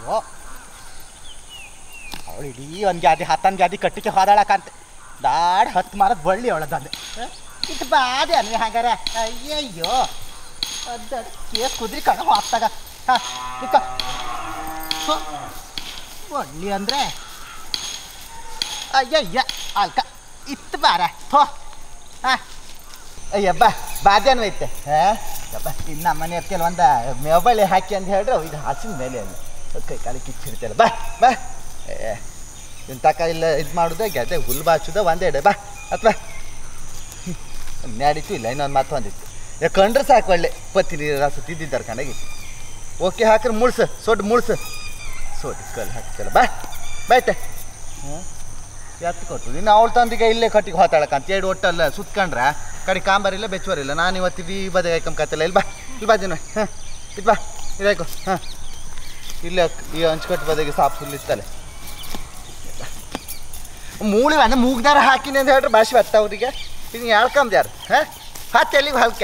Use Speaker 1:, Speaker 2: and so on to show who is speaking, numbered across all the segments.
Speaker 1: ಅವಳು ಇಡೀ ಒಂದು ಗಾದಿ ಹತ್ತೊಂದು ಗಾದಿ ಕಟ್ಟಿಗೆ ಹೋದಾಳಕಂತ ದಾಡ್ ಹತ್ತು ಮಾರದ ಬಳ್ಳಿ ಅವಳದಂದೆ ಇದು ಬಾದೆ ಅನ್ವಿ ಹಂಗಾರೆ ಅಯ್ಯಯ್ಯೋ ಅದ ಕೇಸ್ ಕುದ್ರಿ ಕಣ ಹೋಗ್ತಾಗ ಹಾಂ ಇಕ್ಕ ಬಳ್ಳಿ ಅಂದರೆ ಅಯ್ಯಯ್ಯ ಅಲ್ಕ ಇತ್ತು ಬಾರ ಥೋ ಹಾಂ ಅಯ್ಯಬ್ಬ ಬಾದ್ಯಾನು ಐತೆ ಹಾಂ ಯಬ್ಬ ಇನ್ನು ನಮ್ಮನೆ ಕೆಲವೊಂದು ಮೇವಬಳ್ಳಿ ಹಾಕಿ ಅಂತ ಹೇಳ್ರೆ ಇದು ಹಸಿನ ಮೇಲೆ ಅದು ಕೈ ಕಾಲಿ ಕಿಚ್ಚಿಡ್ತಲ್ಲ ಬಾ ಬಾ ಏ ಇಂತಕ ಇಲ್ಲ ಇದು ಮಾಡುದ ಗದ್ದೆ ಹುಲ್ಲು ಬಾಚುದ ಒಂದೆಡೆ ಬಾ ಅಥವಾ ನ್ಯಾಡಿತ್ತು ಇಲ್ಲ ಇನ್ನೊಂದು ಮಾತು ಒಂದಿತ್ತು ಏ ಕಂಡ್ರೆ ಸಾಕು ಒಳ್ಳೆ ಪತ್ತಿನಿ ರಸ ತಿದ್ದಿದ್ದಾರೆ ಕಣಗಿ ಓಕೆ ಹಾಕ್ರೆ ಮುಳ್ಸು ಸೊಡ್ಡು ಮುಳ್ಸು ಸೋಡಿ ಕಲ್ಲು ಹಾಕ್ತಲ್ಲ ಬಾ ಬಾಯ್ತೆ ಹಾಂ ಎತ್ತು ಕೊಟ್ಟು ನೀನು ಅವಳು ತಂದಿಗೆ ಇಲ್ಲೇ ಕಟ್ಟಿಗೆ ಹೋತಾಳಕಂತ ಎರಡು ಒಟ್ಟಲ್ಲ ಸುತ್ಕೊಂಡ್ರ ಕಡೆ ಕಾಂಬಾರಿಲ್ಲ ಬೆಚ್ಚುವರಿಲ್ಲ ನಾನು ಇವತ್ತು ಈ ಬದಿ ಕತ್ತಲ್ಲ ಇಲ್ಲಿ ಬಾ ಇಲ್ಲಿ ಬಾ ದಿನ ಹಾಂ ಇದು ಬಾ ಇದಾಯ್ಕೊ ಹಾಂ ಇಲ್ಲೇ ಈ ಹಂಚ್ಕಟ್ಟು ಬದಿಗೆ ಸಾಪ್ ಫುಲ್ ಇತ್ತಲ್ಲ ಮೂಳಿ ಅಂದ್ರೆ ಮೂಗ್ದಾರ ಹಾಕಿನಿ ಅಂತ ಹೇಳ್ರಿ ಭಾಷೆ ಬತ್ತ ಅವ್ರಿಗೆ ಇದು ಹೇಳ್ಕೊಂಬ ಯಾರು ಹಾಂ ಹತ್ತು ಎಲ್ಲಿಗೆ ಹಲ್ಕೆ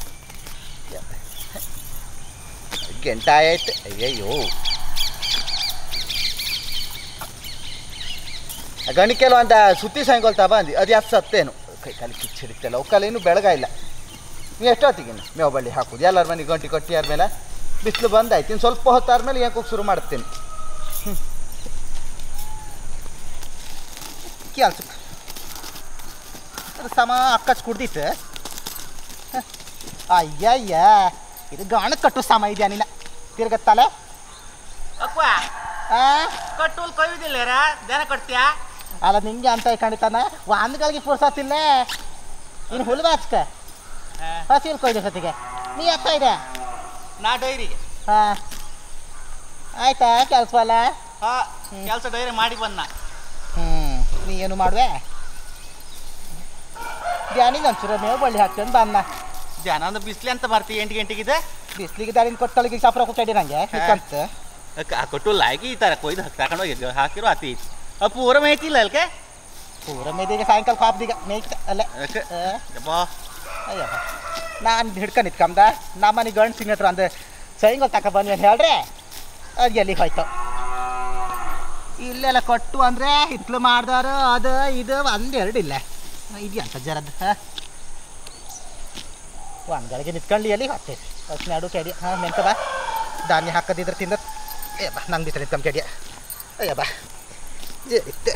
Speaker 1: ಗಂಟ ಆಯ್ತು ಅಯ್ಯಯ್ಯೋ ಗಣಿಕೆಲ್ಲ ಅಂತ ಸುತ್ತಿ ಸಾಯಂಕಾಲ ಬಂದು ಅದು ಯಾಕೆ ಸತ್ತೇನು ಕೈ ಕಾಲಿ ಕಿಚ್ಚಿಡಿತಲ್ಲ ಒಕ್ಕಲ್ಲ ಇನ್ನೂ ಬೆಳಗ ಇಲ್ಲ ನೀವು ಎಷ್ಟೊತ್ತಿಗೆ ಇನ್ನು ಮೇವು ಬಳ್ಳಿ ಹಾಕೋದು ಎಲ್ಲರ ಮನೆ ಗಂಟೆ ಕಟ್ಟಿ ಆದ್ಮೇಲೆ ಬಿಸಿಲು ಬಂದಾಯ್ತು ಇನ್ನು ಸ್ವಲ್ಪ ಹೊತ್ತಾದ್ಮೇಲೆ ಯಾಕೆ ಶುರು ಮಾಡ್ತೀನಿ ಕೆಲ್ಸ ಅದು ಸಮ ಅಕ್ಕಚ್ ಕುಡ್ದಿತ್ತು ಹ. ಅಯ್ಯಯ್ಯ ಇದು ಗಾಣಕ್ಕೆ ಕಟ್ಟು ಸಮ ಇದೆಯಾ ನಿನ್ನ ತಿರ್ಗತ್ತಲೆ
Speaker 2: ಅಕ್ಕ
Speaker 1: ಆ
Speaker 2: ಕಟ್ಟುಲ್ ಕೊಯ್ಯುದಿಲ್ಲ ದನ ಕಟ್ತೀಯಾ
Speaker 1: ಅಲ್ಲ ನಿಂಗೆ ಅಂತ ಖಂಡಿತಾನ ಒಂದ್ಗಳಿಗೆ ಪುರ್ಸತ್ತಿಲ್ಲ ಇನ್ನು ಹುಲ್ಲು ಬಾಚ್ಕ ಹಸಿ ಹುಲ್ ಕೊಯ್ದು ಸತಿಗೆ ನೀ ಎತ್ತ ಇದೆ
Speaker 2: ನಾ ಡೈರಿಗೆ
Speaker 1: ಹಾಂ ಆಯ್ತಾ ಕೆಲಸ ಅಲ್ಲ
Speaker 2: ಹಾ ಕೆಲಸ ಡೈರಿ ಮಾಡಿ ಬಂದ
Speaker 1: ಹ್ಞೂ ನೀ ಏನು ಮಾಡುವೆ ಧ್ಯಾನಿಗೆ ಒಂಚೂರು ಮೇವು ಬಳ್ಳಿ ಹಾಕ್ತೇನೆ ಬನ್ನ
Speaker 2: ಧ್ಯಾನ ಒಂದು ಬಿಸ್ಲಿ ಅಂತ ಬರ್ತೀವಿ ಎಂಟು ಗಂಟೆಗಿದೆ
Speaker 1: ಬಿಸ್ಲಿಗೆ ದಾರಿನ ಕೊಟ್ಟಳಿಗೆ ಸಫರ ಕೂತಾಡಿ ನಂಗೆ ಅಂತ
Speaker 2: ಕಟ್ಟುಲ್ ಆಗಿ ಈ ಥರ ಕೊಯ್ದು ತಗೊಂಡು ಹೋಗಿದ್ವಿ ಹಾಕಿರೋ ಅತಿ ಆ ಪೂರ ಮೇಯ್ತಿಲ್ಲ ಅಲ್ಕೆ
Speaker 1: ಪೂರ ಮೇದಿಗೆ ಸಾಯಂಕಾಲ ಕಾಪ್ದಿಗ ಮೇಯ್ತ ಅಲ್ಲೇ
Speaker 2: ಯಾಕೆ?
Speaker 1: ಆ,
Speaker 2: ಯಪ್ಪ
Speaker 1: ಅಯ್ಯಪ್ಪ ನಾನು ಹಿಡ್ಕೊಂಡು ನಿತ್ಕಂದ ನಮ್ಮನೆ ಗಂಡು ಸಿಂಗ್ ಹತ್ರ ಅಂದೆ ಸಾಯಂಕಾಲ ತಕ ಬನ್ನಿ ಅಂತ ಹೇಳ್ರೆ ಅದು ಎಲ್ಲಿಗೆ ಹೋಯ್ತು ಇಲ್ಲೆಲ್ಲ ಕೊಟ್ಟು ಅಂದರೆ ಹಿತ್ಲು ಮಾಡ್ದಾರು ಅದು ಇದು ಒಂದೆರಡು ಇಲ್ಲ ಇದೆಯಂತ ಜರದ್ ಒಂದ್ಗಳಿಗೆ ನಿತ್ಕೊಂಡು ಎಲ್ಲಿಗೆ ಹೋಗ್ತೈತಿ ಅಷ್ಟು ನಡು ಕೆಡಿ ಹಾಂ ಮೆಂತ ಬಾ ಧಾನ್ಯ ಹಾಕೋದಿದ್ರೆ ತಿಂದ ಏ ಬಾ ನಂಗೆ ಬಿತ್ತರೆ ನಿತ್ಕೊಂಡ್ ಕೆಡಿಯ ಅಯ್ಯ ಬಾ ಇತ್ತೆ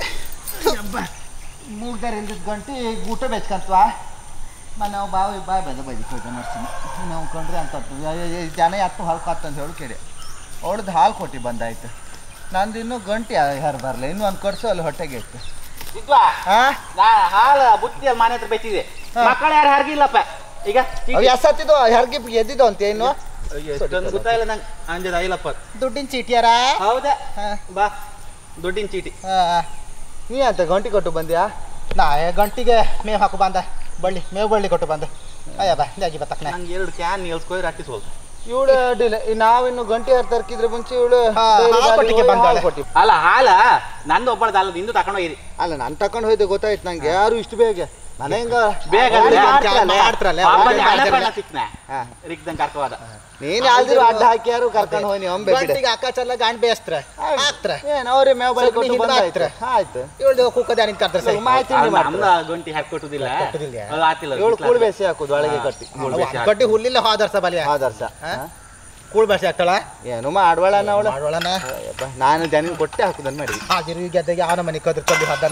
Speaker 1: ಮೂಗ್ದಾರ ಇಲ್ದಿದ್ದ ಗಂಟೆ ಊಟ ಬೆಚ್ಕಂತ್ವಾ ಮನೆ ನಾವು ಬಾವಿ ಬಾವಿ ಬಂದ ಬೈದಿ ಹೋಗಿ ನರ್ಸಿನ ನಾವು ಕಂಡ್ರೆ ಅಂತ ಜನ ಯಾಕೆ ಹಾಲು ಕಾತ್ ಅಂತ ಹೇಳಿ ಕೇಳಿ ಅವಳದ್ದು ಹಾಲು ಕೊಟ್ಟು ಬಂದಾಯ್ತು ನಂದು ಇನ್ನೂ ಗಂಟೆ ಯಾರು ಬರಲ್ಲ ಇನ್ನೂ ಒಂದು ಕಡ್ಸು ಅಲ್ಲಿ ಹೊಟ್ಟೆಗೆ ಇತ್ತು
Speaker 2: ಇದ್ವಾ
Speaker 1: ಹಾಂ
Speaker 2: ನಾ ಹಾಲು ಬುತ್ತಿಯಲ್ಲಿ ಮನೆ ಹತ್ರ ಬೆಚ್ಚಿದೆ
Speaker 1: ಹಾ.
Speaker 2: ಮಕ್ಕಳು ಯಾರು ಹರ್ಗಿಲ್ಲಪ್ಪ ಈಗ
Speaker 1: ಅವು ಎಷ್ಟತ್ತಿದ್ದು ಹರ್ಗಿ ಎದ್ದಿದ್ದು ಅಂತ ಏನು
Speaker 2: ಎಷ್ಟೊಂದು ಗೊತ್ತಾಗಿಲ್ಲ ನಂಗೆ ಅಂಜದ ಐಲಪ್ಪ
Speaker 1: ದುಡ್ಡಿನ ಚೀಟಿಯಾರ
Speaker 2: ಹೌದಾ
Speaker 1: ಹಾಂ
Speaker 2: ಬಾ ದುಡ್ಡಿನ ಚೀಟಿ
Speaker 1: ಹಾಂ
Speaker 3: ನೀ ಅಂತ ಗಂಟೆ ಕೊಟ್ಟು ಬಂದ್ಯಾ
Speaker 1: ನಾ ಗಂಟಿಗೆ ಮೇವು ಹಾಕು ಬಂದ ಬಳ್ಳಿ ಮೇವು ಬಳ್ಳಿ ಕೊಟ್ಟು ಬಂದೆ ಅಯ್ಯ ಬಾ ಜಾಗಿ ಬತ್ತಕ್ನೆ
Speaker 2: ನಂಗೆ ಎರಡು ಕ್ಯಾನ್ ನಿಲ್ಸ್ಕೊಯ್ರು ಅಟ್ಟಿ ಸೋಲ್ತು
Speaker 3: ಇವಳು ಅಡ್ಡಿಲ್ಲ ಈ ನಾವಿನ್ನು ಗಂಟೆ ಯಾರು ತರ್ಕಿದ್ರೆ ಮುಂಚೆ ಇವಳು
Speaker 1: ಹಾ, ಹಾಲು ಕೊಟ್ಟಿಗೆ ಬಂದಾಳೆ.
Speaker 3: ಕೊಟ್ಟಿ
Speaker 2: ಅಲ್ಲ ಹಾಲ ನಂದು ಒಬ್ಬಳದ ಅಲ್ಲ ನಿಂದು ತಗೊಂಡು ಹೋಗಿರಿ
Speaker 3: ಅಲ್ಲ ನಾನು ತಕೊಂಡು ಹೋಯ್ದೆ ಗೊತ್ತಾಯ್ತು ನಂಗೆ ಯಾರು ಇಷ್ಟು ಬೇಗ ನಾನು ಹೆಂಗ
Speaker 2: ಬೇಗ
Speaker 3: ಅವ್ರು
Speaker 2: ಅಂದ್ರೆ
Speaker 3: ಮಾಡ್ತಾರಲ್ಲ.
Speaker 1: ಮಾಡ್ತಾರಲ್ಲ,
Speaker 2: ಪಾಪ
Speaker 1: ಅವ್ರಿಗೆ
Speaker 2: ಜ್ಞಾನ
Speaker 1: ಮಾಡ್ತಾರಲ್ಲ.
Speaker 2: ಪಣ್ಣ ಸಿಕ್ನ
Speaker 3: ಹಾ.
Speaker 2: ರಿಕ್ದಂಗ್ ಕರ್ಕೋದ
Speaker 3: ನೀನ್ ಯಾವ್ದಿರು ಅಡ್ಡ ಹಾಕಿ ಯಾರು ಕರ್ಕೊಂಡು ಹೋಗಿ ಒಮ್ಮೆ ಬಿಡ
Speaker 1: ಗಂಟಿಗೆ ಅಕ್ಕ ಚಲ್ಲ ಗಾಂಡ್ ಬೇಸ್ತ್ರ ಹಾಕ್ತ್ರ
Speaker 3: ಏನ್ ಅವ್ರೇ ಮೇವ್ ಬಳಿ
Speaker 1: ಸಗಣಿ
Speaker 3: ಕೊಟ್ಟು
Speaker 1: ಹಿಂದೆ
Speaker 3: ಬಂದಾಯ್ತು
Speaker 1: ಹಾಕ್ತ್ರ.
Speaker 3: ಆಯ್ತು
Speaker 1: ಇವಳ್ದು ಕುಕ್ಕದ ನಿಂತ ಕರ್ತಾರೆ ಸರಿ
Speaker 3: ಮಾಹಿತಿ
Speaker 2: ನಮ್ದ ಗಂಟಿ ಹಾಕಿ ಕೊಟ್ಟುದಿಲ್ಲ
Speaker 1: ಕೊಟ್ಟುದಿಲ್ಲ.
Speaker 2: ಅದು ಆತಿಲ್ಲ
Speaker 3: ಇವಳು ಕೂಳು ಬೇಸಿ ಹಾಕುದು ಒಳಗೆ ಕಟ್ಟಿ
Speaker 2: ಕೂಳ್ ಬೇಸಿ ಹಾಕಿ.
Speaker 1: ಕಟ್ಟಿ ಹುಲ್ಲಿಲ್ಲ ಹಾದರ್ಸ ಬಲಿ
Speaker 3: ಆದರ್ಶ
Speaker 1: ಹಾ? ಕೂಳ್ ಬೆಳ್ಸಿ ಹಾಕ್ತಾಳ
Speaker 3: ಏನು ಮಾಡ್ಬೇಳನ ಅವಳು
Speaker 1: ಮಾಡೋಳನ
Speaker 3: ನಾನು ಜನ ಕೊಟ್ಟೆ ಹಾಕುದನ್ ಮಾಡಿ
Speaker 1: ಹಾದಿರು ಗೆದ್ದಗೆ ಅವನ ಮನೆ ಕದ್ರ ಕದ್ದು ಹದ್ದನ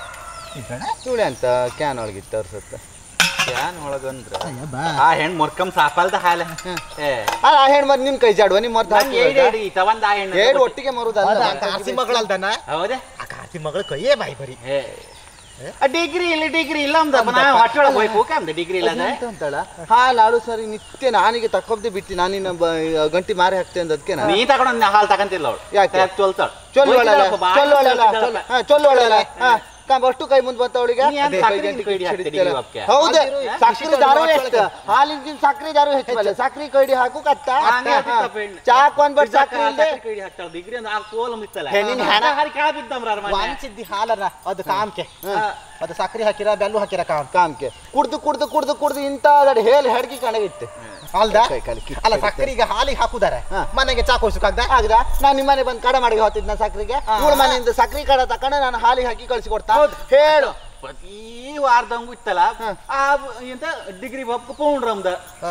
Speaker 3: ಇವಳೆ ಅಂತ ಕ್ಯಾನ್ ಒಳಗಿತ್ತು ಅವ್ರ ಸತ್ತ
Speaker 2: ಏನ್ ಒಳಗಂದ್ರ ಆ ಹೆಣ್ ಮೊರ್ಕಂ ಸಾಪಲ್ದ ಹಾಲ ಏ
Speaker 3: ಆ ಹೆಣ್ಣು ಮರ್ ನಿನ್ ಕೈ ಜಾಡುವ ನಿಮ್ಮ ಮರ್ದ
Speaker 2: ನಂಗೆ ಏಡ್ ಏಡಿ ತವಂದ ಆ ಹೆಣ್ಣು
Speaker 3: ಏಡ್ ಒಟ್ಟಿಗೆ ಮರುದಲ್ಲ
Speaker 1: ಕಾಸಿ ಮಗಳಲ್ದನ
Speaker 2: ಹೌದೇ
Speaker 1: ಆ ಕಾಸಿ ಮಗಳು ಕೈಯೇ ಬಾಯಿ ಬರಿ
Speaker 2: ಏ ಡಿಗ್ರಿ ಇಲ್ಲ ಡಿಗ್ರಿ ಇಲ್ಲ ಅಂದ ನಾವು ಹೊಟ್ಟೆ ಒಳಗೆ ಹೋಯ್ಕು ಅಂದ ಡಿಗ್ರಿ ಇಲ್ಲ ಅಂದ್ರೆ
Speaker 3: ಎಂತ ಅಂತಳ ಹಾಲು ಆಳು ಸರಿ ನಿತ್ಯ ನಾನಿಗೆ ತಕ್ಕೊಬ್ದೆ ಬಿಟ್ಟು ನಾನಿನ್ನ ಬ- ಗಂಟಿ ಮಾರಿ ಹಾಕ್ತೆ ಅಂದದ್ಕೆ ನಾನು
Speaker 2: ನೀ ತಗೊಂಡ್ ಹಾಲು ತಗಂತಿಲ್ಲ ಅವಳು
Speaker 3: ಯಾಕೆ?
Speaker 2: ಚೊಲ್ತಾಳ
Speaker 3: ಚೊಲ್ಲೋಳಲ್ಲ ಚೊಲ್ಲೋಳಲ್ಲ ಹಾ ಚೊಲ್ಲೋಳಲ್ಲ ಹಾ ಕಾ- ಅಷ್ಟು ಕೈ ಮುಂದೆ ಬಂತ ಅವಳಿಗೆ
Speaker 2: ನೀ ಏನ್ ಸಕ್ರೆ ನೀನ್ ಕೈಡಿ ಹಾಕ್ತಿ ಡಿಗ್ರಿ ಒಪ್ಕೆ?
Speaker 3: ಹೌದು
Speaker 1: ಹಾಲಿರು
Speaker 3: ಸಕ್ರೆ
Speaker 1: ಇಷ್ಟು
Speaker 3: ದಾರು
Speaker 1: ದೊಡ್ಡ
Speaker 3: ಎಷ್ಟು ಹಾಲಿನ ಸಕ್ರೆ ದಾರು ಹೆಚ್ಚು ಸಕ್ರೆ ಕೈಡಿ ಹಾಕು ಕತ್ತ
Speaker 2: ಹಂಗೆ ಆಗ್ತಿತ್ತಪ್ಪ ಹೆಣ್ಣು.
Speaker 3: ಚಾಕ್ ಒಂದ್ ಬಟ್ ಸಕ್ರೆ ಇಲ್ದೆ
Speaker 2: ಕೈಡಿ ಹಾಕ್ತಾಳ ಡಿಗ್ರಿ ಅಂದ್ರೆ ಆ ಕೋಲ ಮುಚ್ಚಲ್ಲ
Speaker 3: ಹೇ, ನಿನ್ ಹೆಣ.
Speaker 2: ಹಾರಿ ಕೆಳ ಬಿದ್ದಮ್ರ
Speaker 1: ವಾಂಚಿದ್ದಿ ಹಾಲರ ಅದು ಕಾಮ್ಕೆ ಅದು ಸಕ್ರೆ ಹಾಕಿರ ಬೆಲ್ಲು ಹಾಕಿರ ಕಾಮ್
Speaker 3: ಕಾಮ್ಕೆ ಕುಡ್ದು ಕುಡ್ದು ಕುಡ್ದು ಕುಡ್ದು ಇಂತ ಹೇಲ್ ಹೆಡ್ಗಿ ಕಣಗಿತ್ತು ಅಲ್ದಾ
Speaker 1: ಕೈ ಕಾಲು ಕಿತ್ತು
Speaker 3: ಅಲ್ಲ
Speaker 1: ಬಿಡುತ್ತೆ.
Speaker 3: ಸಕ್ಕರೆ ಈಗ ಹಾಲಿಗೆ ಹಾಕುದಾರೆ
Speaker 1: ಹಾ.
Speaker 3: ಮನೆಗೆ ಚಾ ಕೊಡ್ಸಕ್ಕಾಗ್ದ
Speaker 1: ಆದ್ರ ನಾನು ನಿಮ್ಮ ಮನೆ ಬಂದು ಕಡೆ ಮಾಡಿ ಹೋಗ್ತಿದ್ನ ಸಕ್ರಿಗೆ
Speaker 3: ಹಾ.
Speaker 1: ಇವಳ ಮನೆಯಿಂದ ಸಕ್ರೆ ಕಡೆ ತಕೊಂಡು ನಾನು ಹಾಲಿಗೆ ಹಾಕಿ ಕಳಿಸಿ ಕೊಡ್ತಾ ಹೇಳು
Speaker 2: ಪ್ರತಿ ವಾರದಂಗು ಇತ್ತಲ್ಲ ಆ ಎಂತ ಡಿಗ್ರಿ ಬಪ್ಪ ಪೌಂಡ್ರಮ್ದ